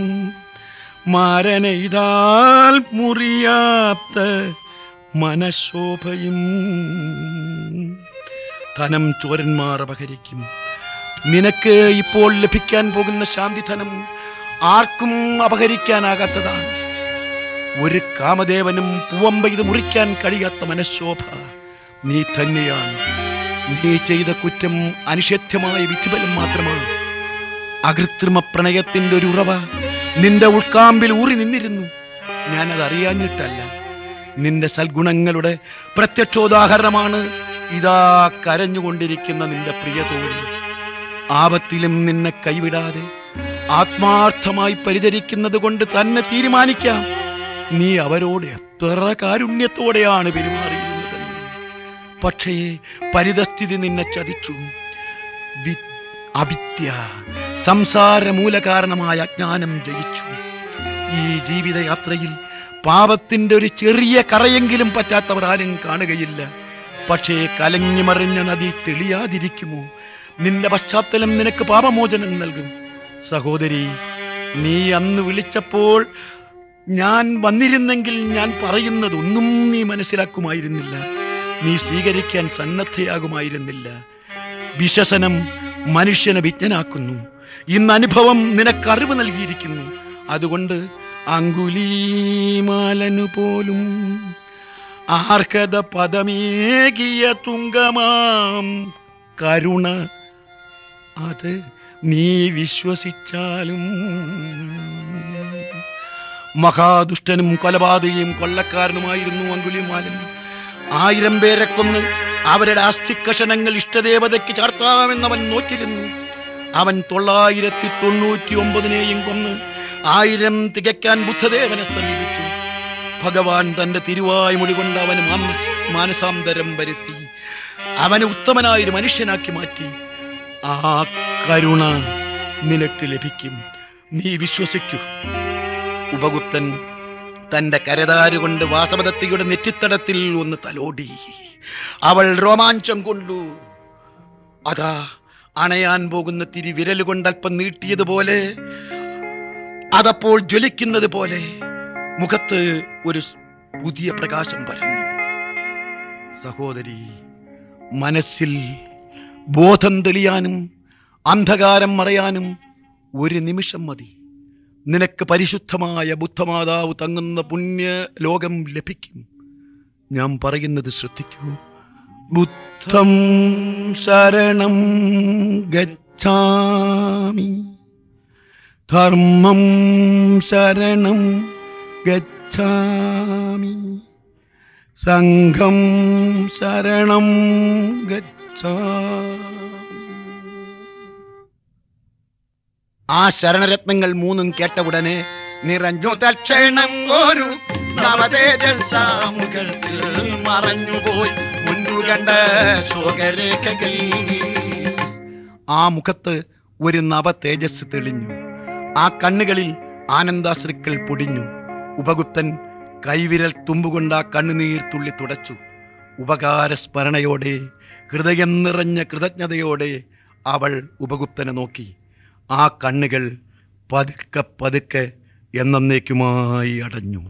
മാരനെയ്താൽ മുറിയാത്ത മനശോഭയും ധനം ചോരന്മാർ അപഹരിക്കും നിനക്ക് ഇപ്പോൾ ലഭിക്കാൻ പോകുന്ന ശാന്തിധനം ആർക്കും അപഹരിക്കാനാകാത്തതാണ് ഒരു കാമദേവനും പൂവമ്പെയ്ത് മുറിക്കാൻ കഴിയാത്ത മനഃശോഭ നീ തന്നെയാണ് നീ ചെയ്ത കുറ്റം അനിഷേധ്യമായ വിധിബലം മാത്രമാണ് അകൃത്രിമ പ്രണയത്തിന്റെ ഒരു ഉറവ നിന്റെ ഉൾക്കാമ്പിൽ ഊറി നിന്നിരുന്നു ഞാനത് അറിയാഞ്ഞിട്ടല്ല നിന്റെ സൽഗുണങ്ങളുടെ പ്രത്യക്ഷോദാഹരണമാണ് ഇതാ കരഞ്ഞുകൊണ്ടിരിക്കുന്ന നിന്റെ പ്രിയ തോഴി ആപത്തിലും നിന്നെ കൈവിടാതെ ആത്മാർത്ഥമായി പരിചരിക്കുന്നത് കൊണ്ട് തന്നെ തീരുമാനിക്കാം നീ അവരോട് എത്ര കാരുണ്യത്തോടെയാണ് പെരുമാറിയിരുന്നത് പക്ഷേ പരിതസ്ഥിതി നിന്നെ ചതിച്ചു വി- അവിദ്യ സംസാര മൂലകാരണമായ അജ്ഞാനം ജയിച്ചു ഈ ജീവിതയാത്രയിൽ പാപത്തിന്റെ ഒരു ചെറിയ കറയെങ്കിലും പറ്റാത്തവർ ആരും കാണുകയില്ല പക്ഷേ കലങ്ങിമറിഞ്ഞ നദി തെളിയാതിരിക്കുമോ നിന്റെ പശ്ചാത്തലം നിനക്ക് പാപമോചനം നൽകും സഹോദരി നീ അന്ന് വിളിച്ചപ്പോൾ ഞാൻ വന്നിരുന്നെങ്കിൽ ഞാൻ പറയുന്നതൊന്നും നീ മനസ്സിലാക്കുമായിരുന്നില്ല നീ സ്വീകരിക്കാൻ സന്നദ്ധയാകുമായിരുന്നില്ല വിശ്വസനം മനുഷ്യനെ വിജ്ഞനാക്കുന്നു ഇന്ന് അനുഭവം നിനക്ക് അറിവ് നൽകിയിരിക്കുന്നു അതുകൊണ്ട് അങ്കുലീമാലനു പോലും ആർക്കത പദമേകിയ തുങ്കമാം കരുണ അത് നീ വിശ്വസിച്ചാലും മഹാദുഷ്ടനും കൊലപാതകയും കൊള്ളക്കാരനുമായിരുന്നു അങ്കുലിമാലൻ ആയിരം പേരെ കൊന്ന് അവരുടെ അസ്ഥിക്കഷണങ്ങൾ ഇഷ്ടദേവതയ്ക്ക് ചാർത്താമെന്നവൻ നോക്കിയിരുന്നു അവൻ തൊള്ളായിരത്തി തൊണ്ണൂറ്റി ഒമ്പതിനെയും കൊന്ന് ആയിരം തികയ്ക്കാൻ ബുദ്ധദേവനെ സമീപിച്ചു ഭഗവാൻ തന്റെ തിരുവായ് മൊഴി കൊണ്ട് അവന് മാനസ്- മാനസാന്തരം വരുത്തി അവനെ ഉത്തമനായൊരു മനുഷ്യനാക്കി മാറ്റി ആ കരുണ നിനക്ക് ലഭിക്കും നീ വിശ്വസിക്കൂ ഉപഗുപ്തൻ തന്റെ കരതാരുകൊണ്ട് വാസവദത്തിയുടെ നെറ്റിത്തടത്തിൽ ഒന്ന് തലോടി അവൾ രോമാഞ്ചം കൊണ്ടു അതാ അണയാൻ പോകുന്ന തിരി വിരലുകൊണ്ട് അല്പം നീട്ടിയതുപോലെ അതപ്പോൾ ജ്വലിക്കുന്നത് പോലെ മുഖത്ത് ഒരു പുതിയ പ്രകാശം പരന്നു സഹോദരി മനസ്സിൽ ബോധം തെളിയാനും അന്ധകാരം മറയാനും ഒരു നിമിഷം മതി നിനക്ക് പരിശുദ്ധമായ ബുദ്ധമാതാവ് തങ്ങുന്ന പുണ്യ ലോകം ലഭിക്കും ഞാൻ പറയുന്നത് ശ്രദ്ധിക്കൂ ബുദ്ധം ശരണം ഗച്ഛാമി ധർമ്മം ശരണം ഗച്ഛാമി സംഘം ശരണം ഗച്ഛാമി ആ ശരണരത്നങ്ങൾ മൂന്നും കേട്ട ഉടനെ നിറഞ്ഞു തക്ഷണം ഒരു നവതേജസാമുഖത്തിൽ മറഞ്ഞുപോയി മുന്നു കണ്ട ശോകരേഖകൾ ആ മുഖത്ത് ഒരു നവ തേജസ് തെളിഞ്ഞു ആ കണ്ണുകളിൽ ആനന്ദാശ്രുക്കൾ പൊടിഞ്ഞു ഉപഗുപ്തൻ കൈവിരൽ തുമ്പുകൊണ്ട് ആ കണ്ണുനീർ തുള്ളി തുടച്ചു ഉപകാര സ്മരണയോടെ ഹൃദയം നിറഞ്ഞ കൃതജ്ഞതയോടെ അവൾ ഉപഗുപ്തനെ നോക്കി ആ കണ്ണുകൾ പതുക്കെ പതുക്കെ എന്നേക്കുമായി അടഞ്ഞു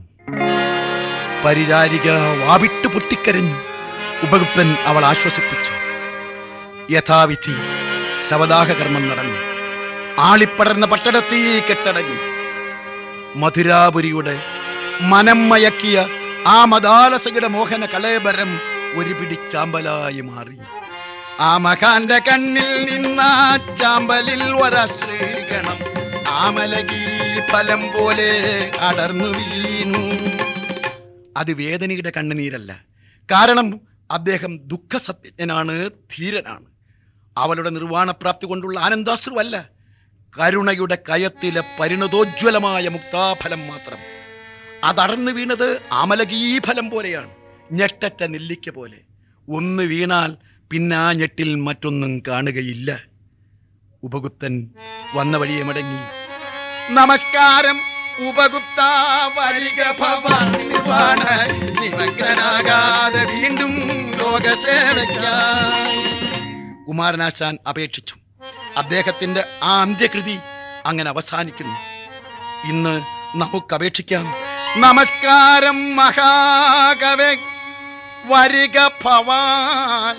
പരിചാരിക വാവിട്ട് പൊട്ടിക്കരഞ്ഞു ഉപഗുപ്തൻ അവൾ ആശ്വസിപ്പിച്ചു യഥാവിധി ശവദാഹ കർമ്മം നടന്നു ആളിപ്പടർന്ന പട്ടണത്തീ കെട്ടടങ്ങി മധുരാപുരിയുടെ മനം മയക്കിയ ആ മദാലസയുടെ മോഹന കളേബരം ഒരു പിടി ചാമ്പലായി മാറി ആ മകാന്റെ കണ്ണിൽ നിന്ന ചാമ്പലിൽ ഒരശ്രീകണം ആമലകി ഫലം പോലെ അടർന്നു വീണു അത് വേദനയുടെ കണ്ണുനീരല്ല കാരണം അദ്ദേഹം ദുഃഖസത്യജ്ഞനാണ് ധീരനാണ് അവളുടെ നിർവ്വാണപ്രാപ്തി കൊണ്ടുള്ള ആനന്ദാശ്രുവല്ല കരുണയുടെ കയത്തിലെ പരിണതോജ്വലമായ മുക്താഫലം മാത്രം അതടർന്നു വീണത് ആമലകീഫലം പോലെയാണ് ഞെട്ടറ്റ നെല്ലിക്ക പോലെ ഒന്ന് വീണാൽ പിന്നെ ആ ഞെട്ടിൽ മറ്റൊന്നും കാണുകയില്ല ഉപഗുപ്തൻ വന്ന വഴിയെ മടങ്ങി നമസ്കാരം ഉപഗുപ്ത വരിക ഭവാൻ നിമഗ്നനാകാതെ വീണ്ടും ലോകസേവയ്ക്കായി കുമാരനാശാൻ അപേക്ഷിച്ചു അദ്ദേഹത്തിന്റെ ആ അന്ത്യകൃതി അങ്ങനെ അവസാനിക്കുന്നു ഇന്ന് നമുക്ക് അപേക്ഷിക്കാം നമസ്കാരം മഹാകവേ വരിക ഭവാൻ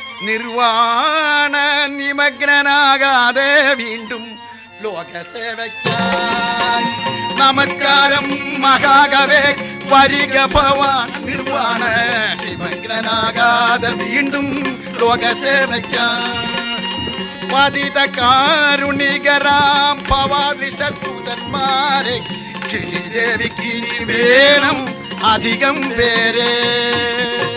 നിർവാണ നിമഗ്നനാകാതെ വീണ്ടും ലോകസേവയ്ക്കായി നമസ്കാരം മഹാകവേ വരിക ഭവാൻ നിർവാണ നിമഗ്നനാകാതെ വീണ്ടും ലോകസേവയ്ക്കായി പതിത കാരുണികരാം ഭവാദൃശദൂതന്മാരെ ശ്രീദേവിക്ക് ഇനി വേണം അധികം പേരെ